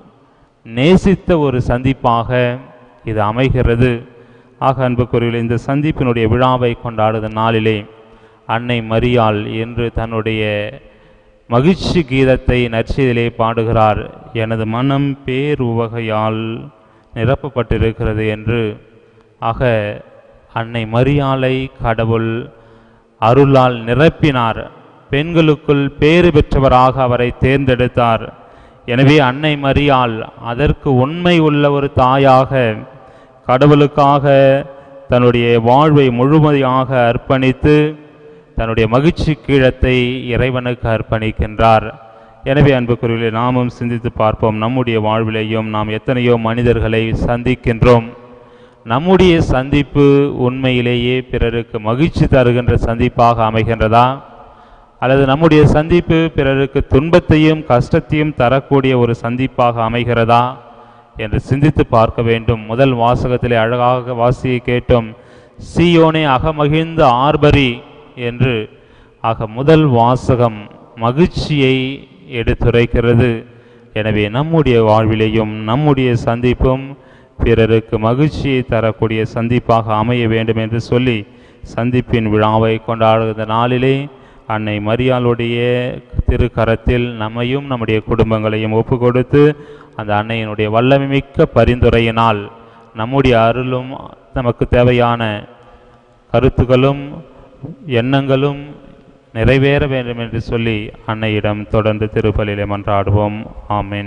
நேசித்த ஒரு சந்திப்பாக இது அமைகிறது ஆக அன்புக்குரியவர்களே இந்த சந்திப்பினுடைய விழாவை கொண்டாடுத நாளிலே அன்னை மரியாள் என்று தன்னுடைய மகிழ்ச்சி கீதத்தை நற்செய்தியிலே பாடுகிறார் எனது மனம் பேர் உவகையால் நிரப்பப்பட்டிருக்கிறது என்று ஆக அன்னை மரியாளை கடவுள் அருளால் நிரப்பினார் பெண்களுக்குள் பேறு பெற்றவராக அவரை தேர்ந்தெடுத்தார் எனவே அன்னை மரியாள் அதற்கு உண்மை உள்ள ஒரு தாயாக கடவுளுக்காக தன்னுடைய வாழ்வை முழுமையாக அர்ப்பணித்து தன்னுடைய மகிழ்ச்சி கீழத்தை இறைவனுக்கு அர்ப்பணிக்கின்றார் எனவே அன்புக்குரியவர்களே நாமும் சிந்தித்து பார்ப்போம் நம்முடைய வாழ்விலேயும் நாம் எத்தனையோ மனிதர்களை சந்திக்கின்றோம் நம்முடைய சந்திப்பு உண்மையிலேயே பிறருக்கு மகிழ்ச்சி தருகின்ற சந்திப்பாக அமைகின்றதா அல்லது நம்முடைய சந்திப்பு பிறருக்கு துன்பத்தையும் கஷ்டத்தையும் தரக்கூடிய ஒரு சந்திப்பாக அமைகிறதா என்று சிந்தித்து பார்க்க வேண்டும் முதல் வாசகத்திலே அழகாக வாசியை கேட்டோம் சீயோனே அகமகிழ்ந்த ஆர்பரி என்று ஆக முதல் வாசகம் மகிழ்ச்சியை எடுத்துரைக்கிறது எனவே நம்முடைய வாழ்விலேயும் நம்முடைய சந்திப்பும் பிறருக்கு மகிழ்ச்சியை தரக்கூடிய சந்திப்பாக அமைய வேண்டும் என்று சொல்லி சந்திப்பின் விழாவை கொண்டாடுகிற நாளிலே அன்னை மரியாளுடைய திருக்கரத்தில் நம்மையும் நம்முடைய குடும்பங்களையும் ஒப்பு கொடுத்து அந்த அன்னையினுடைய வல்லமை மிக்க பரிந்துரையினால் நம்முடைய அருளும் நமக்கு தேவையான கருத்துக்களும் எண்ணங்களும் நிறைவேற வேண்டும் என்று சொல்லி அன்னையிடம் தொடர்ந்து திருப்பலியிலே மன்றாடுவோம் ஆமென்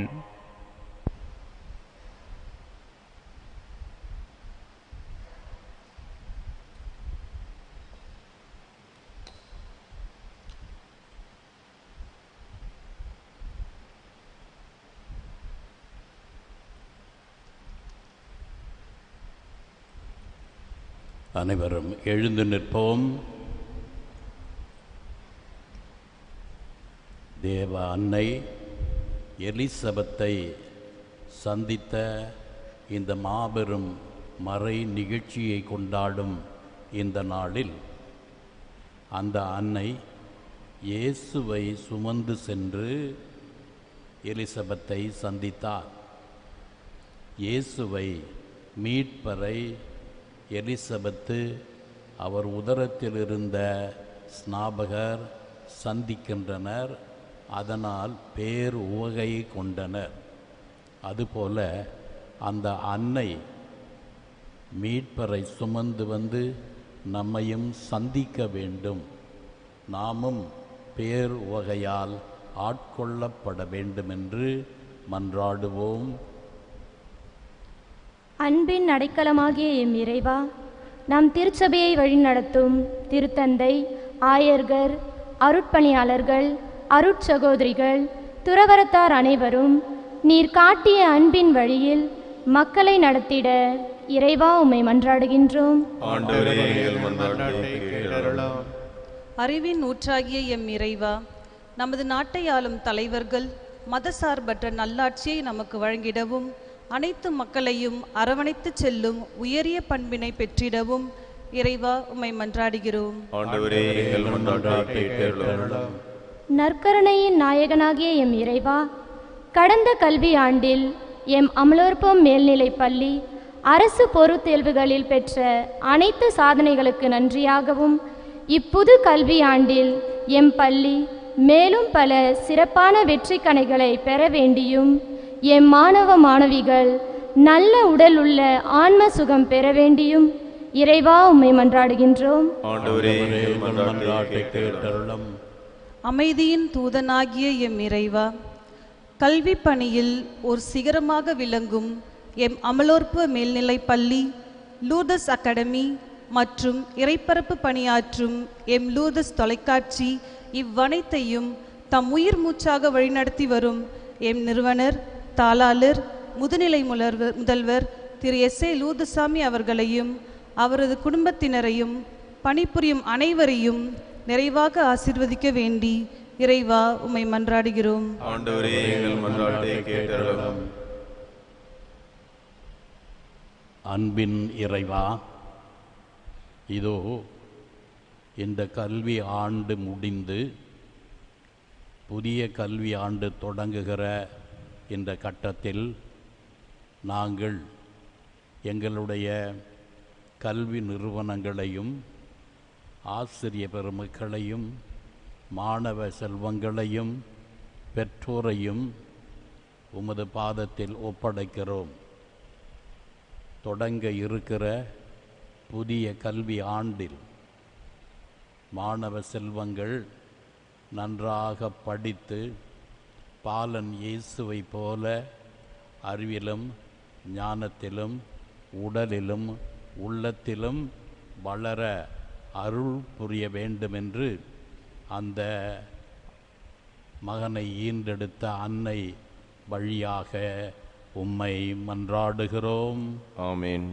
அனைவரும் எழுந்து நிற்போம் தேவ அன்னை எலிசபெத்தை சந்தித்த இந்த மாபெரும் மறை நிகழ்ச்சியை கொண்டாடும் இந்த நாளில் அந்த அன்னை இயேசுவை சுமந்து சென்று எலிசபெத்தை சந்தித்தார் இயேசுவை மீட்பரை எலிசபெத்து அவர் உதரத்தில் இருந்த ஸ்நாபகர் சந்திக்கின்றனர் அதனால் பேர் உவகை கொண்டனர் அதுபோல அந்த அன்னை மீட்பரை சுமந்து வந்து நம்மையும் சந்திக்க வேண்டும் நாமும் பேர் உவகையால் ஆட்கொள்ளப்பட வேண்டுமென்று மன்றாடுவோம் அன்பின் அடைக்கலமாகிய எம் இறைவா நம் திருச்சபையை வழிநடத்தும் திருத்தந்தை ஆயர்கள் அருட்பணியாளர்கள் அருட்சகோதரிகள் துறவரத்தார் அனைவரும் நீர் காட்டிய அன்பின் வழியில் மக்களை நடத்திட இறைவா உம்மை மன்றாடுகின்றோம் ஆண்டவரே எங்கள் மன்றாட்டை கேட்டருளும். அறிவின் ஊற்றாகிய எம் இறைவா நமது நாட்டை ஆளும் தலைவர்கள் மதசார்பற்ற நல்லாட்சியை நமக்கு வழங்கிடவும் அனைத்து மக்களையும் அரவணைத்துச் செல்லும் உயரிய பண்பினை பெற்றிடவும் இறைவா உம்மை மன்றாடுகிறோம் ஆண்டவரே எங்கள் மன்றாட்டை கேட்டருளும். நற்கருணையின் நாயகனாகிய எம் இறைவா கடந்த கல்வி ஆண்டில் எம் அமலோற்பம் மேல்நிலைப் பள்ளி அரசு பொறுத் தேர்வுகளில் பெற்ற அனைத்து சாதனைகளுக்கு நன்றியாகவும் இப்புது கல்வி ஆண்டில் எம் பள்ளி மேலும் பல சிறப்பான வெற்றி கணைகளை பெற வேண்டியும் எம் மாணவ மாணவிகள் நல்ல உடல் உள்ள ஆன்ம சுகம் பெற வேண்டியும் இறைவா உம்மை மன்றாடுகின்றோம் ஆண்டவரே ஆண்டவரே, எங்கள் எங்கள் மன்றாட்டை மன்றாட்டை கேட்டருளும் கேட்டருளும் அமைதியின் தூதனாகிய எம் இறைவா கல்வி பணியில் ஒரு சிகரமாக விளங்கும் எம் அமலோற்பு மேல்நிலைப் பள்ளி லூர்தஸ் அகாடமி மற்றும் இறைப்பரப்பு பணியாற்றும் எம் லூர்தஸ் தொலைக்காட்சி இவ்வனைத்தையும் தம் உயிர் மூச்சாக வழிநடத்தி வரும் எம் நிறுவனர் தாளாளர் முதுநிலை முதல்வர் முதல்வர் திரு எஸ் ஏ லூர்தசாமி அவர்களையும் அவரது குடும்பத்தினரையும் பணிபுரியும் அனைவரையும் நிறைவாக ஆசீர்வதிக்க வேண்டி இறைவா உம்மை மன்றாடுகிறோம் ஆண்டவரே எங்கள் மன்றாட்டை கேட்டருளும் அன்பின் இறைவா இதோ இந்த கல்வி ஆண்டு முடிந்து புதிய கல்வி ஆண்டு தொடங்குகிற இந்த கட்டத்தில் நாங்கள் எங்களுடைய கல்வி நிறுவனங்களையும் ஆசிரிய பெருமக்களையும் மாணவ செல்வங்களையும் பெற்றோரையும் உமது பாதத்தில் ஒப்படைக்கிறோம் தொடங்க இருக்கிற புதிய கல்வி ஆண்டில் மாணவ செல்வங்கள் நன்றாக படித்து பாலன் இயேசுவை போல அறிவிலும் ஞானத்திலும் உடலிலும் உள்ளத்திலும் வளர அருள் புரிய வேண்டுமென்று அந்த மகனை ஈன்றெடுத்த அன்னை வழியாக உம்மை மன்றாடுகிறோம் ஆமென்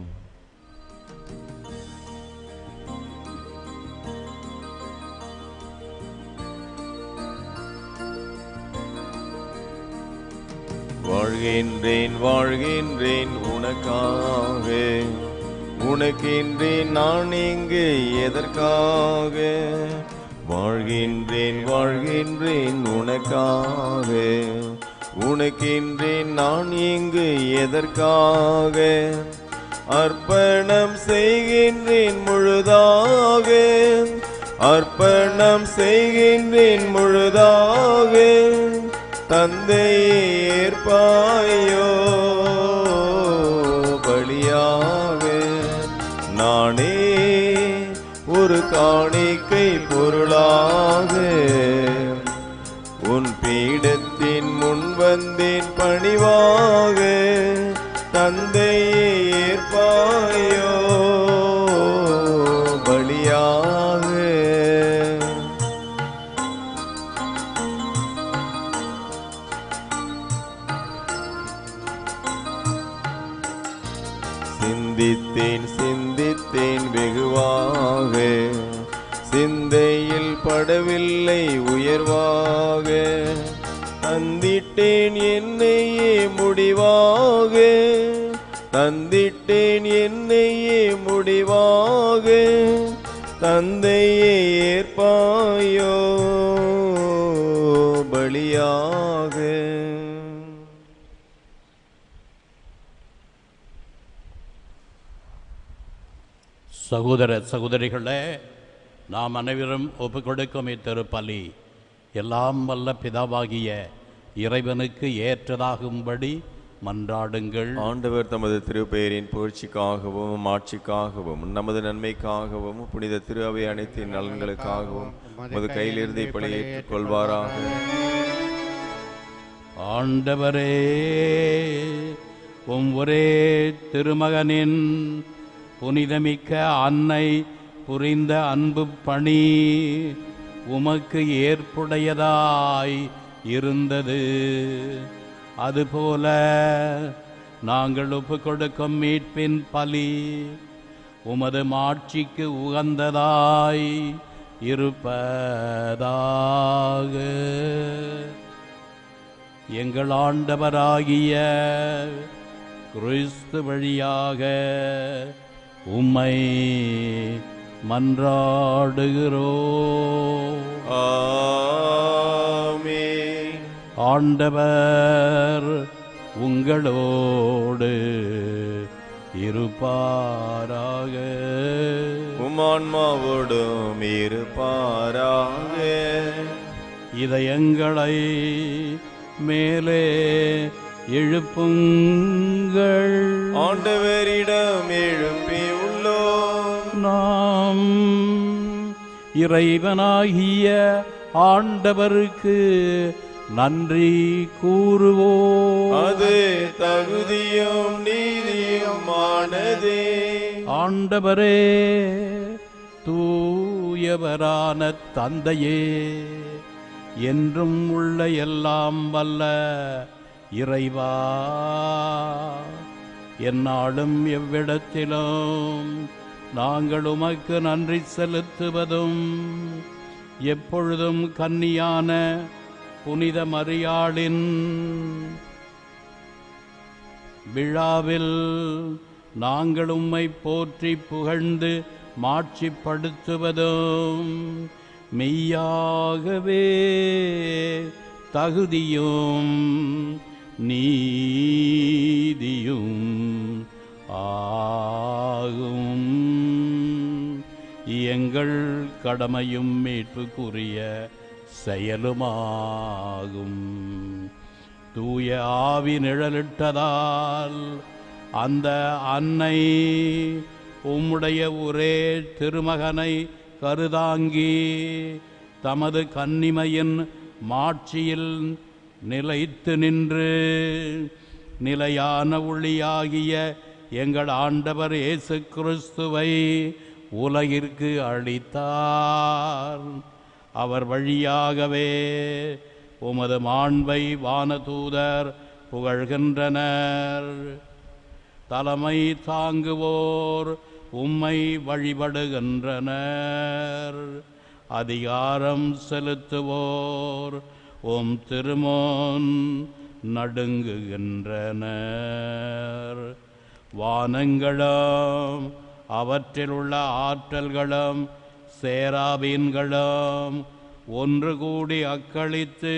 வாழ்கின்றேன் வாழ்கின்றேன் உனக்காக உனக்கென்றேன் நான் இங்கு எதற்காக வாழ்கின்றேன் வாழ்கின்றேன் உனக்காக உனக்கென்றேன் நான் இங்கு எதற்காக அர்ப்பணம் செய்கின்றேன் முழுதாக அர்ப்பணம் செய்கின்றேன் முழுதாக தந்தையே ஏற்பாயோ பலியாக நானே ஒரு காணிக்கை பொருளாக உன் பீடத்தின் முன் வந்தேன் பணிவாக தந்தையே ஏற்பாயோ பலியாக சிந்தித்தேன் சிந்தித்தேன் வெகுவாக சிந்தையில் படவில்லை உயர்வாக தந்திட்டேன் என்னையே முடிவாக தந்திட்டேன் என்னையே முடிவாக தந்தையே ஏற்பாயோ பலியாக சகோதர சகோதரிகளே நாம் அனைவரும் ஒப்புக்கொடுக்கும் இத்திருப்பலி எல்லாம் வல்ல பிதாவாகிய இறைவனுக்கு ஏற்றதாகும்படி மன்றாடுங்கள் ஆண்டவர் தமது திருப்பெயரின் புகழ்ச்சிக்காகவும் ஆட்சிக்காகவும் நமது நன்மைக்காகவும் புனித திரு அவை அனைத்தின் நலன்களுக்காகவும் உமது கையிலிருந்து இப்படி ஏற்றுக்கொள்வாராக ஆண்டவரே உம் ஒரே திருமகனின் புனிதமிக்க அன்னை புரிந்த அன்பு பணி உமக்கு ஏற்புடையதாய் இருந்தது அதுபோல நாங்கள் ஒப்புக்கொடுக்கும் மீட்பின் பலி உமது மாட்சிக்கு உகந்ததாய் இருப்பதாக எங்கள் ஆண்டவராகிய கிறிஸ்து வழியாக உம்மை மன்றாடுகிறோம் ஆமென் ஆண்டவர் உங்களோடு இருப்பாராக உமான்மாவோடும் இருப்பாராக இதயங்களை மேலே எழுப்புங்கள் ஆண்டவரிடம் எழுப்பி உள்ளோம் நாம் இறைவனாகிய ஆண்டவருக்கு நன்றி கூறுவோம் அது தகுதியும் நீதியும் ஆனதே ஆண்டவரே தூயவரான தந்தையே என்றும் உள்ள எல்லாம் வல்ல இறைவா எந்நாளும் எவ்விடத்திலும் நாங்கள் உமக்கு நன்றி செலுத்துவதும் எப்பொழுதும் கன்னியான புனித மரியாளின் விழாவில் நாங்கள் உம்மை போற்றி புகழ்ந்து மாட்சிப்படுத்துவதும் மெய்யாகவே தகுதியும் நீதியும் ஆகும் எங்கள் கடமையும் மீட்புக்குரிய செயலுமாகும் தூய ஆவி நிழலிட்டதால் அந்த அன்னை உம்முடைய ஒரே திருமகனை கருதாங்கி தமது கன்னிமையின் மாட்சியில் நிலைத்து நின்று நிலையான ஒளியாகிய எங்கள் ஆண்டவர் இயேசு கிறிஸ்துவை உலகிற்கு அளித்தார் அவர் வழியாகவே உமது மாண்பை வானதூதர் புகழ்கின்றனர் தலைமை தாங்குவோர் உம்மை வழிபடுகின்றனர் அதிகாரம் செலுத்துவோர் உம் திருமோன் நடுங்குகின்றனர் வானங்களும் அவற்றிலுள்ள ஆற்றல்களும் சேராபீன்களும் ஒன்று கூடி அக்களித்து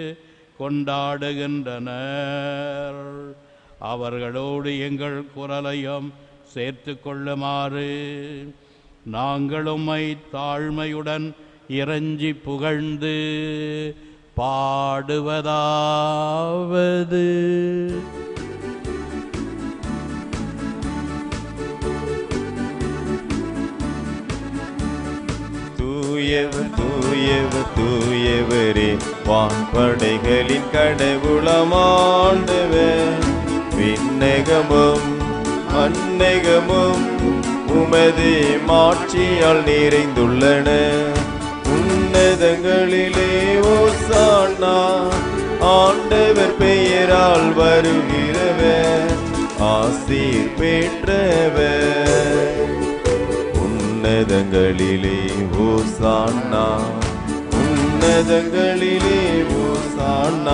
கொண்டாடுகின்றனர் அவர்களோடு எங்கள் குரலையும் சேர்த்து கொள்ளுமாறு நாங்கள் உம்மை தாழ்மையுடன் இறைஞ்சி புகழ்ந்து பாடுவதாவது தூயவர் தூயவர் தூயவரே வான்படைகளின் கடவுளமாண்டவர் விண்ணகமும் மன்னகமும் உமது மாட்சியால் நிறைந்துள்ளன உன்னதங்களிலே ஓசானா ஆண்டவர் பெயரால் வருகிறவர் ஆசீர் பெற்றவர் உன்னதங்களிலே ஓசானா உன்னதங்களிலே ஓசானா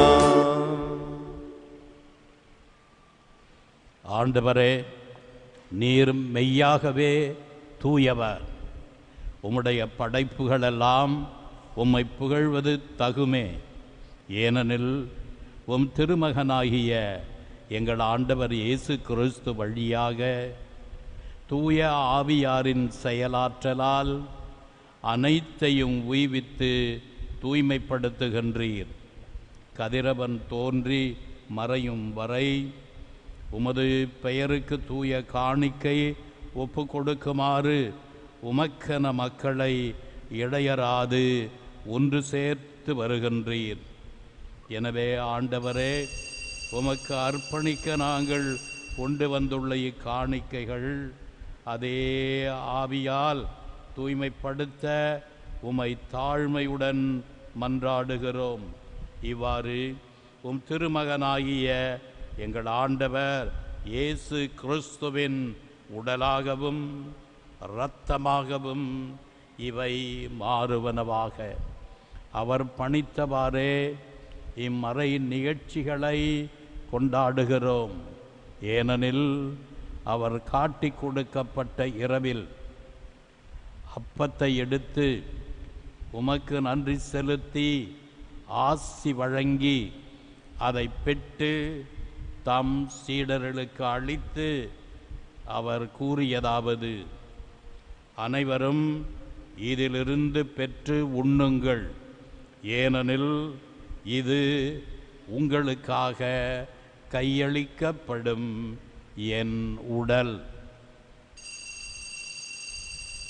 ஆண்டவரே நீர் மெய்யாகவே தூயவர் உம்முடைய படைப்புகளெல்லாம் உம்மை புகழ்வது தகுமே ஏனெனில் உம் திருமகனாகிய எங்கள் ஆண்டவர் இயேசு கிறிஸ்து வழியாக தூய ஆவியாரின் செயலாற்றலால் அனைத்தையும் உய்வித்து தூய்மைப்படுத்துகின்றீர் கதிரவன் தோன்றி மறையும் வரை உமது பெயருக்கு தூய காணிக்கை ஒப்பு கொடுக்குமாறு உமக்கென மக்களை இடையராது ஒன்று சேர்த்து வருகின்றீர் எனவே ஆண்டவரே உமக்கு அர்ப்பணிக்க நாங்கள் கொண்டு வந்துள்ள இக்காணிக்கைகள் அதே ஆவியால் தூய்மைப்படுத்த உமை தாழ்மையுடன் மன்றாடுகிறோம் இவ்வாறு உம் திருமகனாகிய எங்கள் ஆண்டவர் இயேசு கிறிஸ்துவின் உடலாகவும் இரத்தமாகவும் இவை மாறுவனவாக அவர் பணித்தவாறே இம்மறை நிகழ்ச்சிகளை கொண்டாடுகிறோம் ஏனெனில் அவர் காட்டிக் கொடுக்கப்பட்ட இரவில் அப்பத்தை எடுத்து உமக்கு நன்றி செலுத்தி ஆசி வழங்கி அதை பெற்று தம் சீடர்களுக்கு அளித்து அவர் கூறியதாவது அனைவரும் இதிலிருந்து பெற்று உண்ணுங்கள் ஏனெனில் இது உங்களுக்காக கையளிக்கப்படும் என் உடல்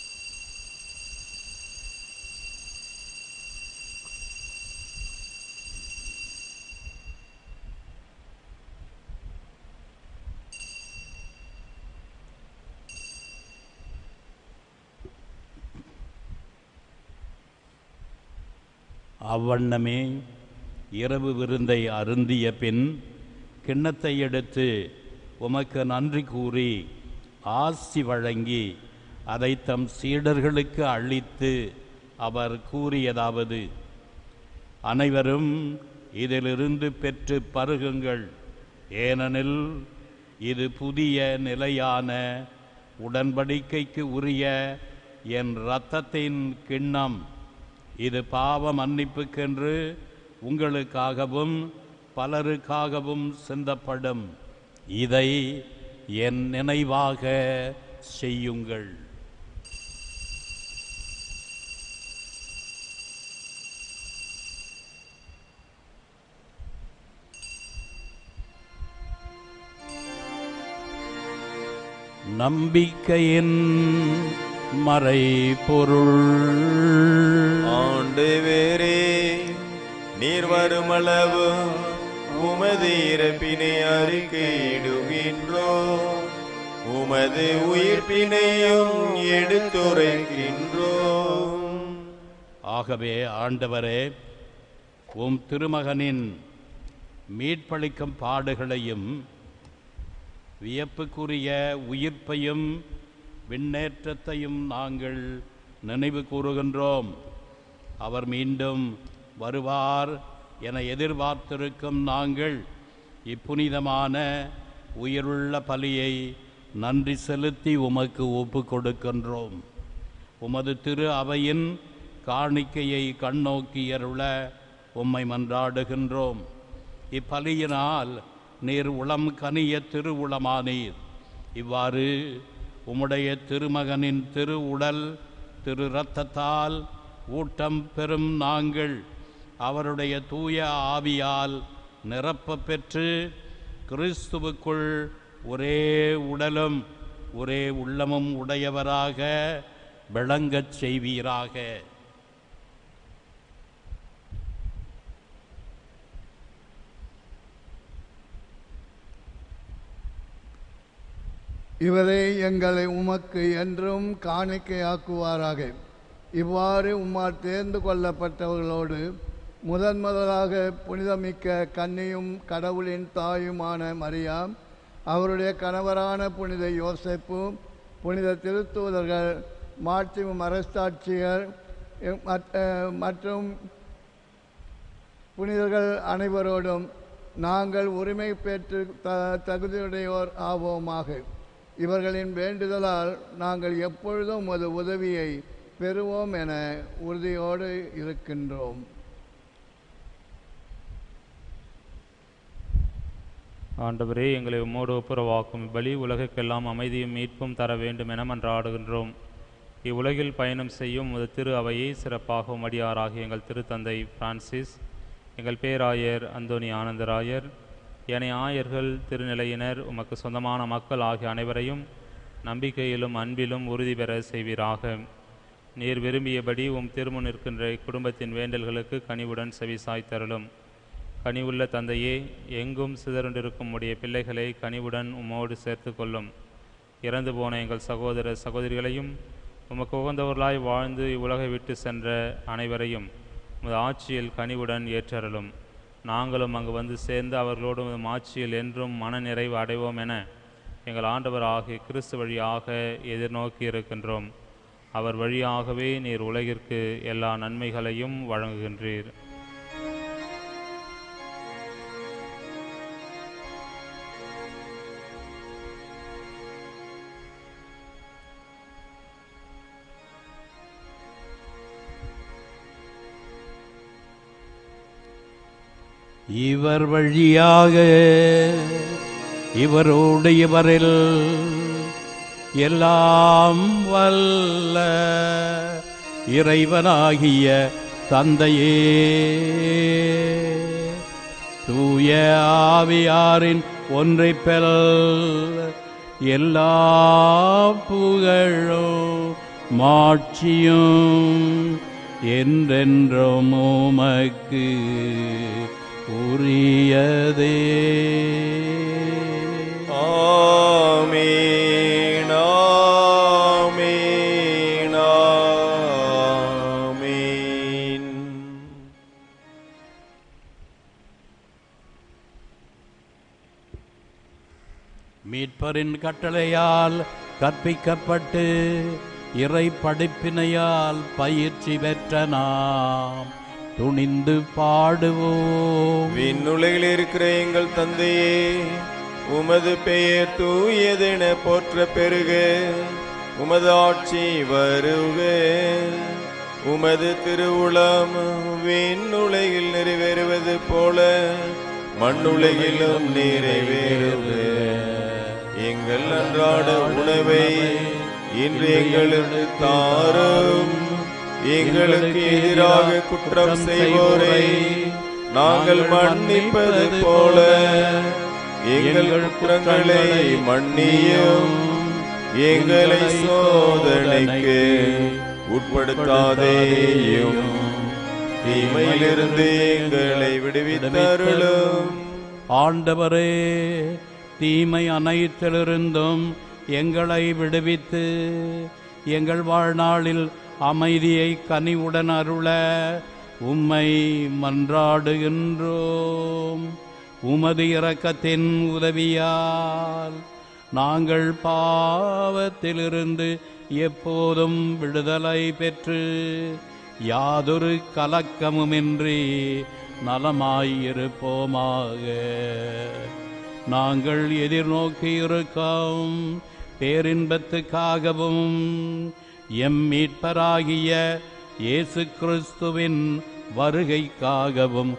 அவ்வண்ணமே இரவு விருந்தை அருந்திய பின் கிண்ணத்தை எடுத்து உமக்கு நன்றி கூறி ஆசி வழங்கி அதை தம் சீடர்களுக்கு அளித்து அவர் கூறியதாவது அனைவரும் இதிலிருந்து பெற்று பருகுங்கள் ஏனெனில் இது புதிய நிலையான உடன்படிக்கைக்கு உரிய என் இரத்தத்தின் கிண்ணம் இது பாவ மன்னிப்புக்கென்று உங்களுக்காகவும் பலருக்காகவும் சிந்தப்படும் இதை என் நினைவாக செய்யுங்கள் நம்பிக்கையின் மறைபொருள் ஆண்டவரே நீர் வருமளவு உமது இறப்பினை அறிக்கையிடுகின்றோ உமது உயிர்ப்பினையும் எடுத்துரைக்கின்றோ ஆகவே ஆண்டவரே உம் திருமகனின் மீட்பளிக்கும் பாடுகளையும் வியப்புக்குரிய உயிர்ப்பையும் விண்ணேற்றத்தையும் நாங்கள் நினைவு கூறுகின்றோம் அவர் மீண்டும் வருவார் என எதிர்பார்த்திருக்கும் நாங்கள் இப்புனிதமான உயிருள்ள பலியை நன்றி செலுத்தி உமக்கு ஒப்பு கொடுக்கின்றோம் உமது திரு அவையின் காணிக்கையை கண்ணோக்கியருள உம்மை மன்றாடுகின்றோம் இப்பலியினால் நீர் உளம் கனிய திருவுளமானீர் இவ்வாறு உம்முடைய திருமகனின் திரு உடல் திரு இரத்தத்தால் ஊட்டம் பெறும் நாங்கள் அவருடைய தூய ஆவியால் நிரப்பப் பெற்று கிறிஸ்துவுக்குள் ஒரே உடலும் ஒரே உள்ளமும் உடையவராக விளங்கச் செய்வீராக இவரே எங்களை உமக்கு என்றும் காணிக்கையாக்குவாராக இவ்வாறு உம்மால் தேர்ந்து கொள்ளப்பட்டவர்களோடு முதன் முதலாக புனிதமிக்க கன்னியும் கடவுளின் தாயுமான மரியா அவருடைய கணவரான புனித யோசேப்பு புனித திருத்தூதர்கள் மாட்சிமு மரசாட்சியர் எ- மற்ற- மற்றும் புனிதர்கள் அனைவரோடும் நாங்கள் உரிமை பெற்று த தகுதியுடையோர் ஆவோமாக இவர்களின் வேண்டுதலால் நாங்கள் எப்பொழுதும் உமது உதவியை பெறுவோம் என உறுதியோடு இருக்கின்றோம் ஆண்டவரே எங்களை உம்மோடு ஒப்புரவாக்கும் பலி உலகுக்கெல்லாம் அமைதியும் மீட்பும் தர வேண்டும் என மன்றாடுகின்றோம் இவ்வுலகில் பயணம் செய்யும் உமது திரு அவையை சிறப்பாகவும் அடியாராகிய எங்கள் திருத்தந்தை பிரான்சிஸ் எங்கள் பேராயர் அந்தோனி ஆனந்தராயர் ஏனைய ஆயர்கள் திருநிலையினர் உமக்கு சொந்தமான மக்கள் ஆகிய அனைவரையும் நம்பிக்கையிலும் அன்பிலும் உறுதி பெற செய்வீராக நீர் விரும்பியபடி உம் திருமுன் நிற்கின்ற இக்குடும்பத்தின் வேண்டல்களுக்கு கனிவுடன் செவிசாய்த்தருளும் கனிவுள்ள தந்தையே எங்கும் சிதறுண்டிருக்கும் உடைய பிள்ளைகளை கனிவுடன் உம்மோடு சேர்த்து கொள்ளும் இறந்து போன எங்கள் சகோதர சகோதரிகளையும் உமக்கு உகந்தவர்களாய் வாழ்ந்து இவ்வுலகை விட்டு சென்ற அனைவரையும் உமது ஆட்சியில் கனிவுடன் ஏற்றருளும் நாங்களும் அங்கு வந்து சேர்ந்து அவர்களோடு உமது ஆட்சியில் என்றும் மன நிறைவு அடைவோம் என எங்கள் ஆண்டவர் ஆகிய கிறிஸ்து வழியாக எதிர்நோக்கி இருக்கின்றோம் அவர் வழியாகவே நீர் உலகிற்கு எல்லா நன்மைகளையும் வழங்குகின்றீர் இவர் வழியாக இவரோடு இவரில் எல்லாம் வல்ல இறைவனாகிய தந்தையே தூய ஆவியாரின் ஒன்றை பெல் எல்லா புகழும் மாட்சியும் என்றென்றும் உமக்கு உரியதே ஆமீன் ஆமீன் ஆமீன் மீட்பரின் கட்டளையால் கற்பிக்கப்பட்டு இறை படிப்பினையால் பயிற்சி பெற்ற நாம் துணிந்து பாடுவோம் விண்ணுலகில் இருக்கிற எங்கள் தந்தையே உமது பெயர் தூயதென போற்ற பெருக உமது ஆட்சி வருக உமது திருவுளம் விண்ணுலகில் நிறைவேறுவது போல மண்ணுலகிலும் நிறைவேறுக எங்கள் அன்றாட உணவை இன்று எங்களுக்கு தாரும் எங்களுக்கு எதிராக குற்றம் செய்வோரை நாங்கள் மன்னிப்பது போல எங்கள் குற்றங்களை மன்னியும் எங்களை சோதனைக்கு உட்படுத்தாதேயும் தீமையிலிருந்து எங்களை விடுவித்தருளும் ஆண்டவரே தீமை அனைத்திலிருந்தும் எங்களை விடுவித்து எங்கள் வாழ்நாளில் அமைதியை கனிவுடன் அருள உம்மை மன்றாடுகின்றோம் உமது இரக்கத்தின் உதவியால் நாங்கள் பாவத்திலிருந்து எப்போதும் விடுதலை பெற்று யாதொரு கலக்கமுமின்றி நலமாயிருப்போமாக நாங்கள் எதிர்நோக்கி இருக்கும் பேரின்பத்துக்காகவும் எம் மீட்பராகிய இயேசு கிறிஸ்துவின் வருகைக்காகவும்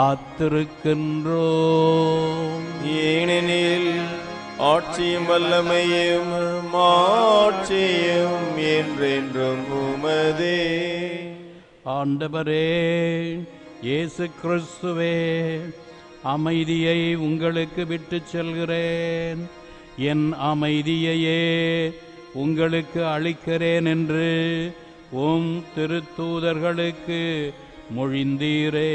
காத்திருக்கின்றோம் ஏனெனில் ஆட்சியும் வல்லமையும் மாட்சியும் என்றென்றும் உமதே ஆண்டவரே இயேசு கிறிஸ்துவே அமைதியை உங்களுக்கு விட்டுச் செல்கிறேன் என் அமைதியையே உங்களுக்கு அளிக்கிறேன் என்று உம் திருத்தூதர்களுக்கு மொழிந்தீரே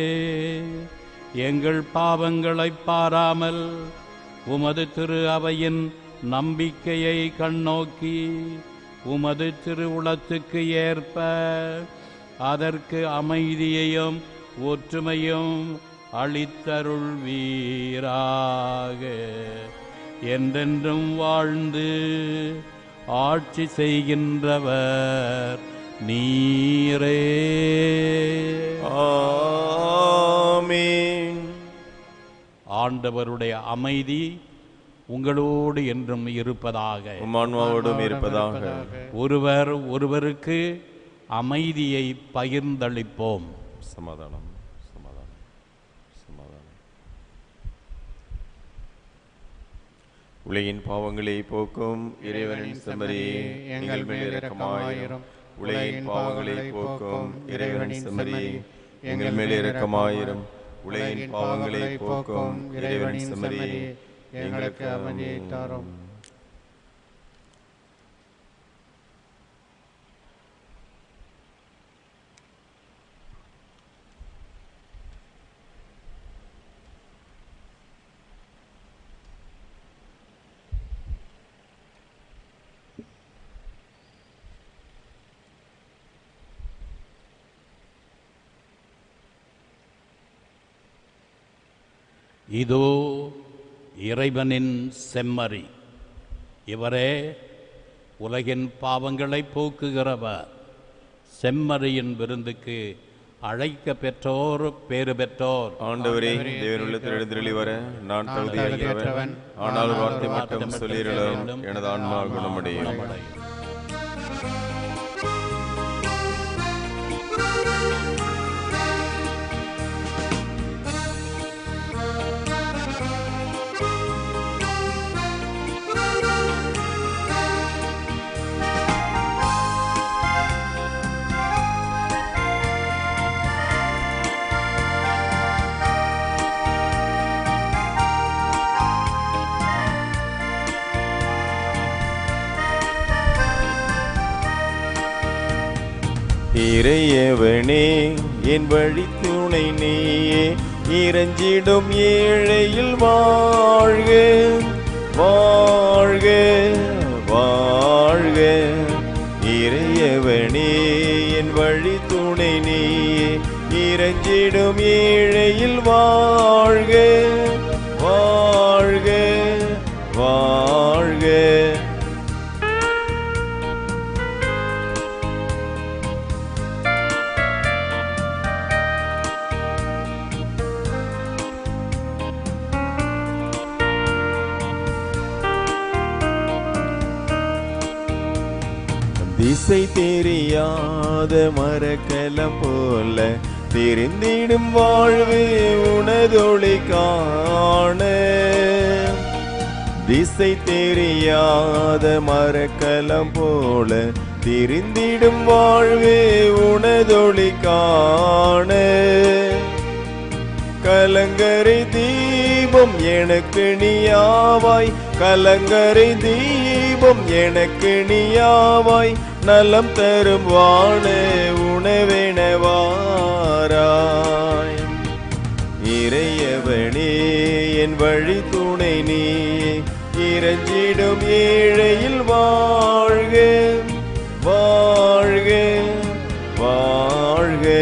எங்கள் பாவங்களைப் பாராமல் உமது திரு அவையின் நம்பிக்கையை கண்ணோக்கி உமது திருவுளத்துக்கு ஏற்ப அதற்கு அமைதியையும் ஒற்றுமையும் அளித்தருள்வீராக என்றென்றும் வாழ்ந்து ஆட்சி செய்கின்றவர் நீரே ஆமென் ஆண்டவருடைய அமைதி உங்களோடு என்றும் இருப்பதாக உம் ஆன்மாவோடும் இருப்பதாக ஒருவர் ஒருவருக்கு அமைதியை பகிர்ந்தளிப்போம் சமாதானம் சமாதானம் சமாதானம் உலகின் பாவங்களை போக்கும் இறைவனின் செம்மறியே எங்கள் மேல் இரக்கமாயிரும் உலகின் பாவங்களை போக்கும் இறைவனின் செம்மறியே எங்கள் மேல் இரக்கமாயிரும் உலகின் பாவங்களை போக்கும் இறைவனின் செம்மறியே எங்களுக்கு அமைதியை தாரும் இதோ இறைவனின் செம்மறி இவரே உலகின் பாவங்களை போக்குகிறவர் செம்மறியின் விருந்துக்கு அழைக்க பெற்றோர் பேறு பெற்றோர் ஆண்டவரே தேவனுள்ளத்தில் எழுந்தருளி வர நான் தகுதியற்றவன் ஆனால் ஒரு வார்த்தை மட்டும் சொல்லிடலும் எனது ஆன்மா குணமடையும் இறையவனே என் வழி துணை நீயே இறஞ்சிடும் ஏழையில் வாழ்க வாழ்க வாழ்க இறையவனே என் வழி துணை நீயே இறஞ்சிடும் ஏழையில் வாழ்க வாழ்க வாழ்க திசை தெரியாத மரக்கலம் போல தெரிந்திடும் வாழ்வு உனதொளி காண திசை தெரியாத மரக்கலம் போல திரிந்திடும் வாழ்வு உனதொளி காண கலங்கரை தீபம் எனக்கு நீயாவாய் கலங்கரை தீபம் எனக்கு நீயாவாய் நலம் தரும் வாழ உணவெனவாராய் இறையவனே என் வழி துணை நீ இறஞ்சிடும் ஏழையில் வாழ்க வாழ்க வாழ்க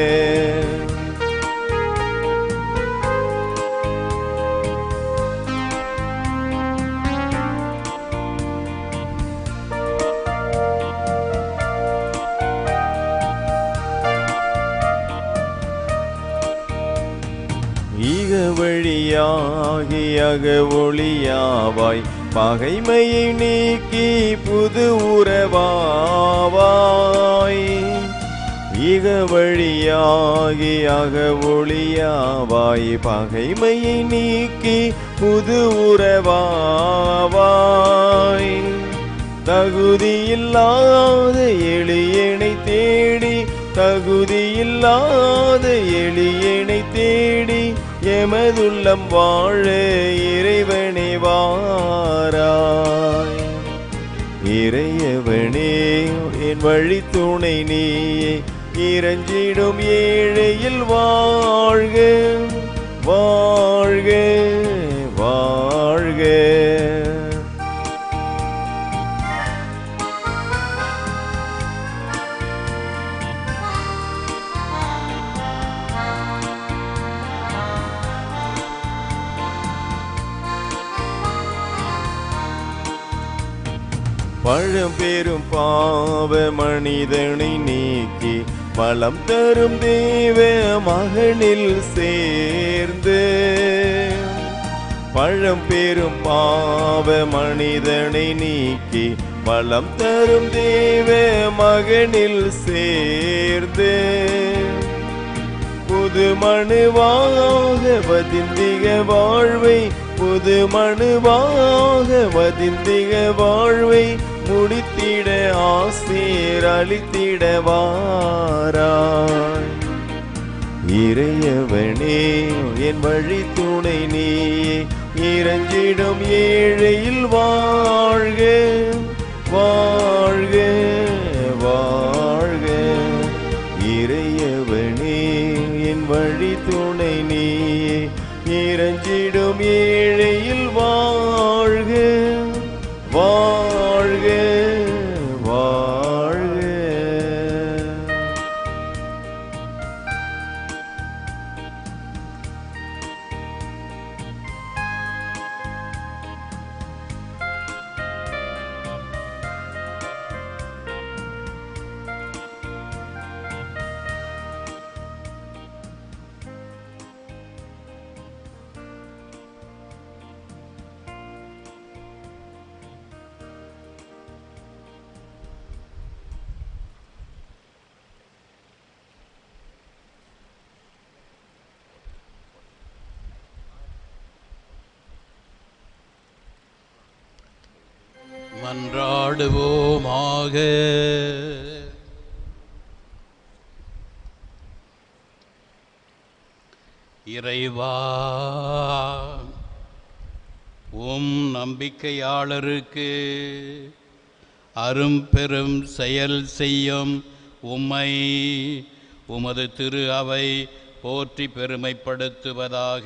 ஈக வழியாகி அக ஒளியாவாய் பகைமையை நீக்கி புது உறவாவாய் ஈக வழியாகி அக ஒளியாவாய் பகைமையை நீக்கி புது உறவாவாய் தகுதியில்லாத எளியனை தேடி தகுதியில்லாத எளியனை தேடி எமதுள்ளம் வாழ இறைவனே வாராய் இறையவனே என் வழி துணை நீயே இறஞ்சிடும் ஏழையில் வாழ்க வாழ்க வாழ்க பழம்பெரும் பாவ மனிதனை நீக்கி பலம் தரும் தேவ மகனில் சேர்ந்து பழம்பெரும் பாவ மனிதனை நீக்கி பலம் தரும் தேவ மகனில் சேர்ந்து புது மனுவாக வதிந்திக வாழ்வை புது மனுவாக வதிந்திக வாழ்வை முடித்திட ஆசீர் அளித்திட வாராய் இறையவனே என் வழி துணை நீயே இறஞ்சிடும் ஏழையில் வாழ்க வாழ்க வாழ்க இறையவனே என் வழி துணை நீயே இறஞ்சிடும் ஏழையில் வாழ்க வாழ்க வாழ்க மன்றாடுவோமாக இறைவா உம் நம்பிக்கையாளருக்கு அரும்பெரும் செயல் செய்யும் உம்மை உமது திரு அவை போற்றி பெருமைப்படுத்துவதாக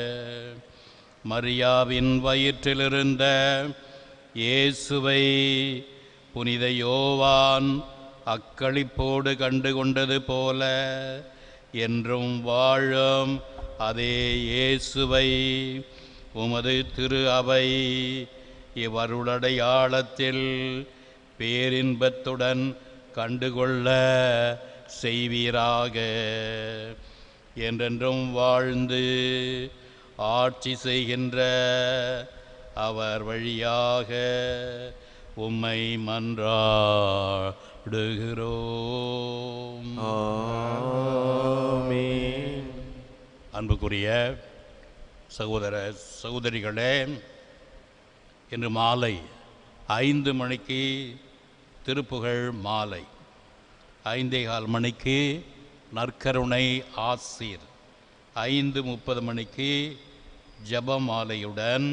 மரியாவின் வயிற்றிலிருந்த இயேசுவை புனித யோவான் அக்களிப்போடு கண்டு கொண்டது போல என்றும் வாழும் அதே இயேசுவை உமது திரு அவை இவ்வருளடையாளத்தில் பேரின்பத்துடன் கண்டுகொள்ள செய்வீராக என்றென்றும் வாழ்ந்து ஆட்சி செய்கின்ற அவர் வழியாக உம்மை மன்றாடுகின்றோ ஆமென். அன்புக்குரிய சகோதர சகோதரிகளே இன்று மாலை ஐந்து மணிக்கு திருப்புகழ் மாலை ஐந்தே கால் மணிக்கு நற்கருணை ஆசீர் ஐந்து முப்பது மணிக்கு ஜெபமாலையுடன்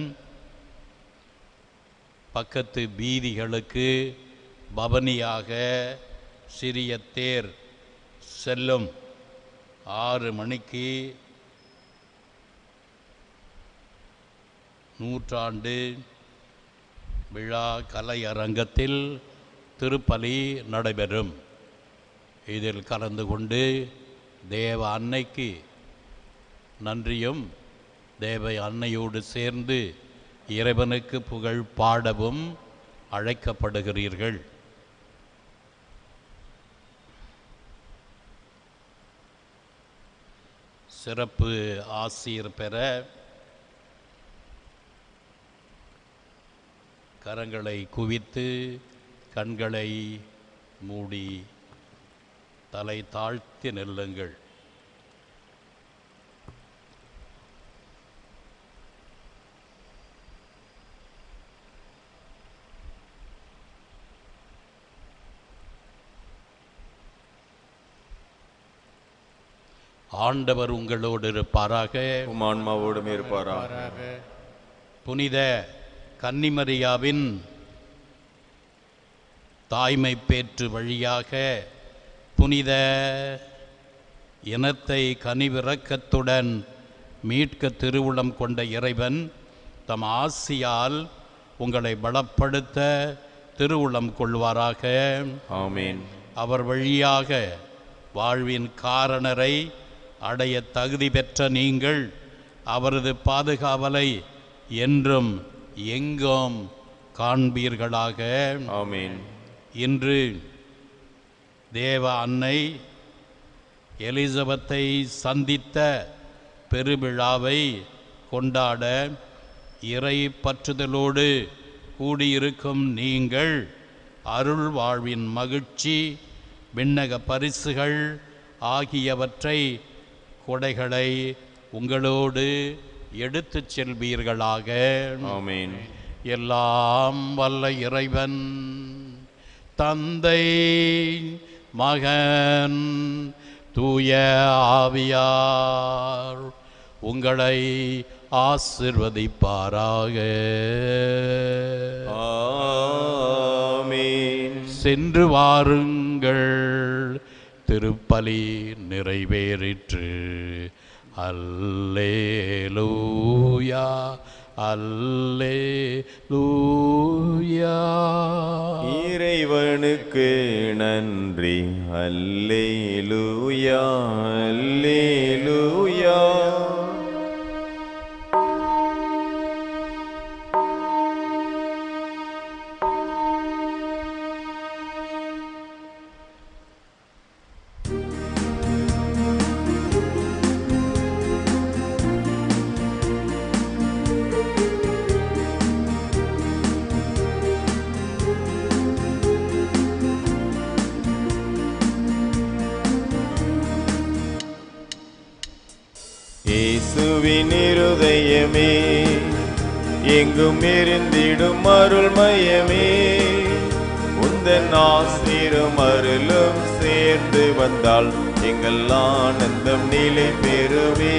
பக்கத்து வீதிகளுக்கு பவனியாக சிறிய தேர் செல்லும் ஆறு மணிக்கு நூற்றாண்டு விழா கலையரங்கத்தில் திருப்பலி நடைபெறும் இதில் கலந்து கொண்டு தேவ அன்னைக்கு நன்றியும் தேவ அன்னையோடு சேர்ந்து இறைவனுக்கு புகழ் பாடவும் அழைக்கப்படுகிறீர்கள் சிறப்பு ஆசிரியர் பெற கரங்களை குவித்து கண்களை மூடி தலை தாழ்த்தி நெல்லுங்கள் ஆண்டவர் உங்களோடு இருப்பாராக உம் ஆன்மாவோடும் இருப்பாராக புனித கன்னிமரியாவின் தாய்மை பேற்று வழியாக புனித இனத்தை கனிவிறக்கத்துடன் மீட்க திருவுளம் கொண்ட இறைவன் தம் ஆசியால் உங்களை பலப்படுத்த திருவுளம் கொள்வாராக ஆமென் அவர் வழியாக வாழ்வின் காரணரை அடைய தகுதி பெற்ற நீங்கள் அவரது பாதுகாவலை என்றும் எங்கும் காண்பீர்களாக ஆமென் இன்று தேவ அன்னை எலிசபெத்தை சந்தித்த பெருவிழாவை கொண்டாட இறை பற்றுதலோடு கூடியிருக்கும் நீங்கள் அருள் வாழ்வின் மகிழ்ச்சி விண்ணக பரிசுகள் ஆகியவற்றை கொடைகளை உங்களோடு எடுத்துச் செல்வீர்களாக ஆமென் எல்லாம் வல்ல இறைவன் தந்தை மகன் தூய ஆவியார் உங்களை ஆசிர்வதிப்பாராக ஆமென் சென்று வாருங்கள் திருப்பலி நிறைவேறிற்று அல்லேலூயா அல்லேலூயா இறைவனுக்கு நன்றி அல்லேலூயா அல்லேலூயா இயேசுவின் இருதயமே எங்கும் இருந்திடும் அருள்மயமே உந்தன் ஆசிரும் அருளும் சேர்ந்து வந்தால் எங்கள் ஆனந்தம் நிலை பெறுமே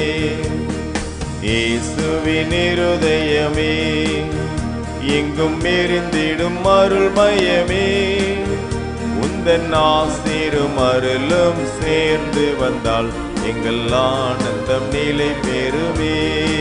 இயேசுவின் இருதயமே எங்கும் இருந்திடும் அருள்மயமே உந்தன் ஆசிரும் அருளும் சேர்ந்து வந்தால் எங்கள் ஆனந்தம் நிலை பெறுமே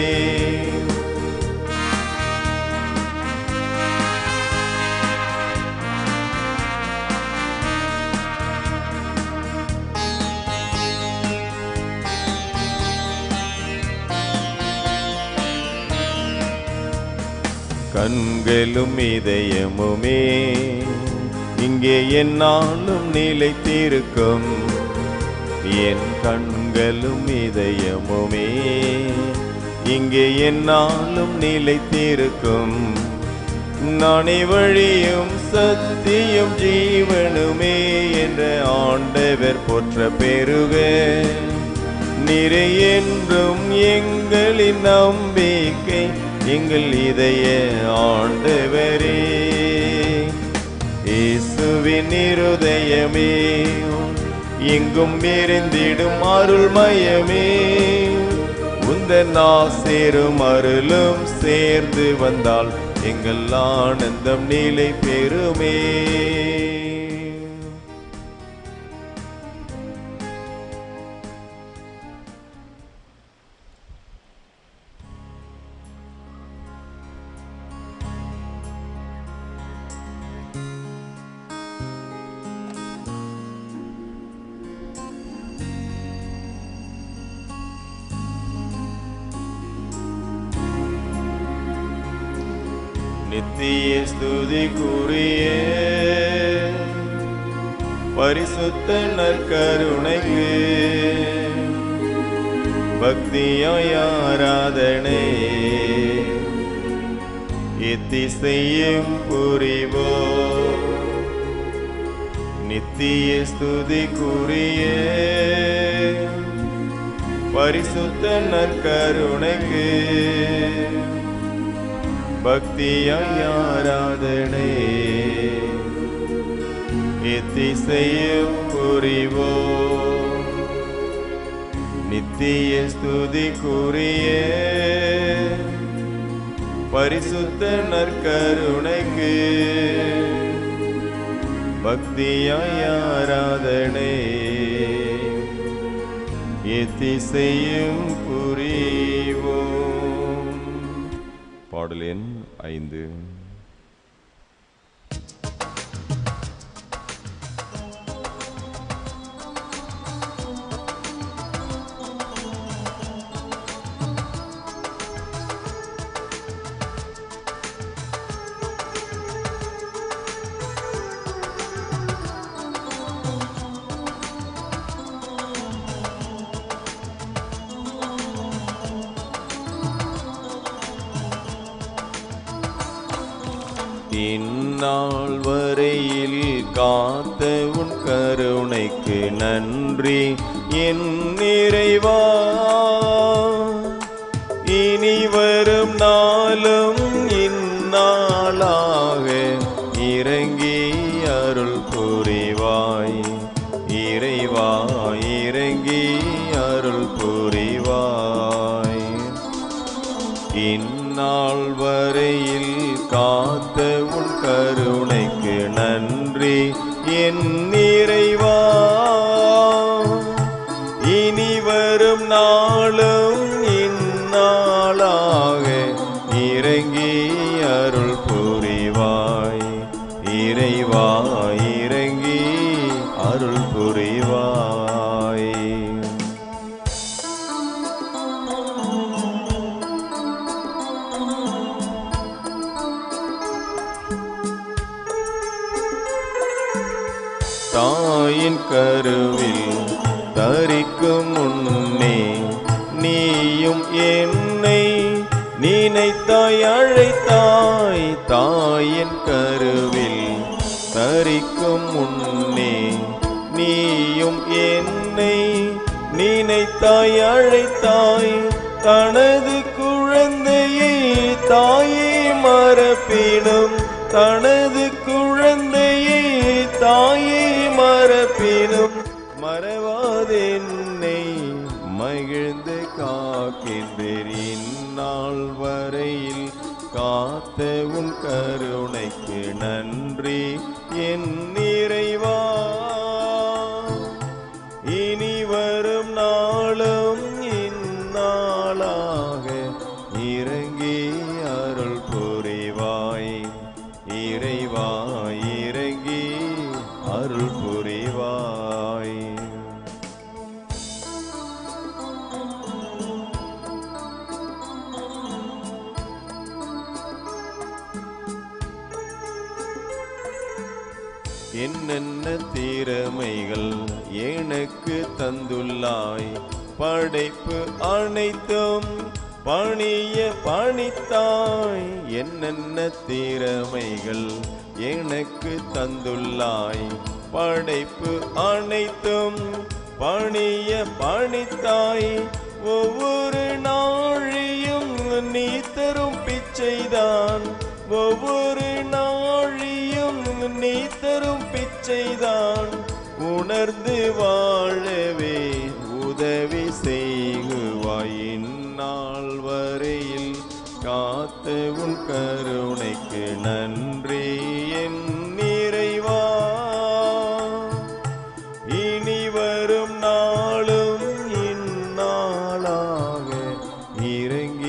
கண்களும் இதயமுமே இங்கே என்னாலும் நிலைத்திருக்கும் என் கண்களும் இதயமுமே இங்கே என்னாலும் நிலைத்திருக்கும் நானே வழியும் சத்தியும் ஜீவனுமே என்ற ஆண்டவர் போற்ற பெருக நிறை என்றும் எங்களின் நம்பிக்கை எங்கள் இதய ஆண்டவரே இயேசுவின் இருதயமே எங்கும் எரிந்திடும் அருள்மயமே உந்தன் ஆசேரும் அருளும் சேர்ந்து வந்தால் எங்கள் ஆனந்தம் நிலை பெறுமே நித்திய ஸ்துதிக்குரிய பரிசுத்த நற்கருணைக்கு பக்தியாய் ஆராதனை எத்திசையும் புரிவோ நித்திய ஸ்துதிக்குரிய பரிசுத்த நற்கருணைக்கு பக்தியாய் ஆராதனை எத்திசையும் புரிவோ நித்திய ஸ்துதிக்குரிய பரிசுத்த நற்கருணைக்கு பக்தியாய் ஆராதனை எத்திசையும் புரிவோம் பாடல் எண் ஐந்து இந்நாள் வரையில் காத்த உன் கருணைக்கு நன்றி என் நிறைவா இனி வரும் நாளும் இந்நாளாக இறங்கி அருள் புரிவாய் இறைவா இறங்கி அருள் புரிவாய் இந்நாள் வரையில் காத்த உன் கருணைக்கு நன்றி என் நிறைவா இனி வரும் நாளும் இந்நாளாக இறங்கி அருள் புரிவாய் இறைவா இறங்கி அருள் புரிவாய் தாயின் கருவில் தரிக்கும் முன்னே நீயும் என்னை நினைத்தாய் அழைத்தாய் தாயின் கருவில் தரிக்கும் முன்னே நீயும் என்னை நினைத்தாய் அழைத்தாய் தனது குழந்தையை தாயே மறப்பினும் தனது குழந்தையை தாயே மறப்பினும் மறவாதென்னை மகிழ்ந்து காக்கின்றேன் இந்நாள் வரையில் காத்த உன் கருணைக்கு நன்றி என் நிறைவா இனி வரும் நாளும் இந்நாளாக இறங்கி அருள் புரிவாய் இறைவா இறங்கி அருள் புரிவாய் என்னென்ன திறமைகள் எனக்கு தந்துள்ளாய் படைப்பு அனைத்தும் பணிய பணித்தாய் என்னென்ன திறமைகள் எனக்கு தந்துள்ளாய் படைப்பு அனைத்தும் பணிய பணித்தாய் ஒவ்வொரு நாழியும் நீ தரும் பிச்சைதான் ஒவ்வொரு நாழியும் நீ தரும் பிச்சைதான் உணர்ந்து வாழவே உதவி செய்குவாய் இந்நாள் வரையில் காத்த உன் கருணைக்கு நன்றி என் நிறைவா இனி வரும் நாளும் இந்நாளாக இறங்கி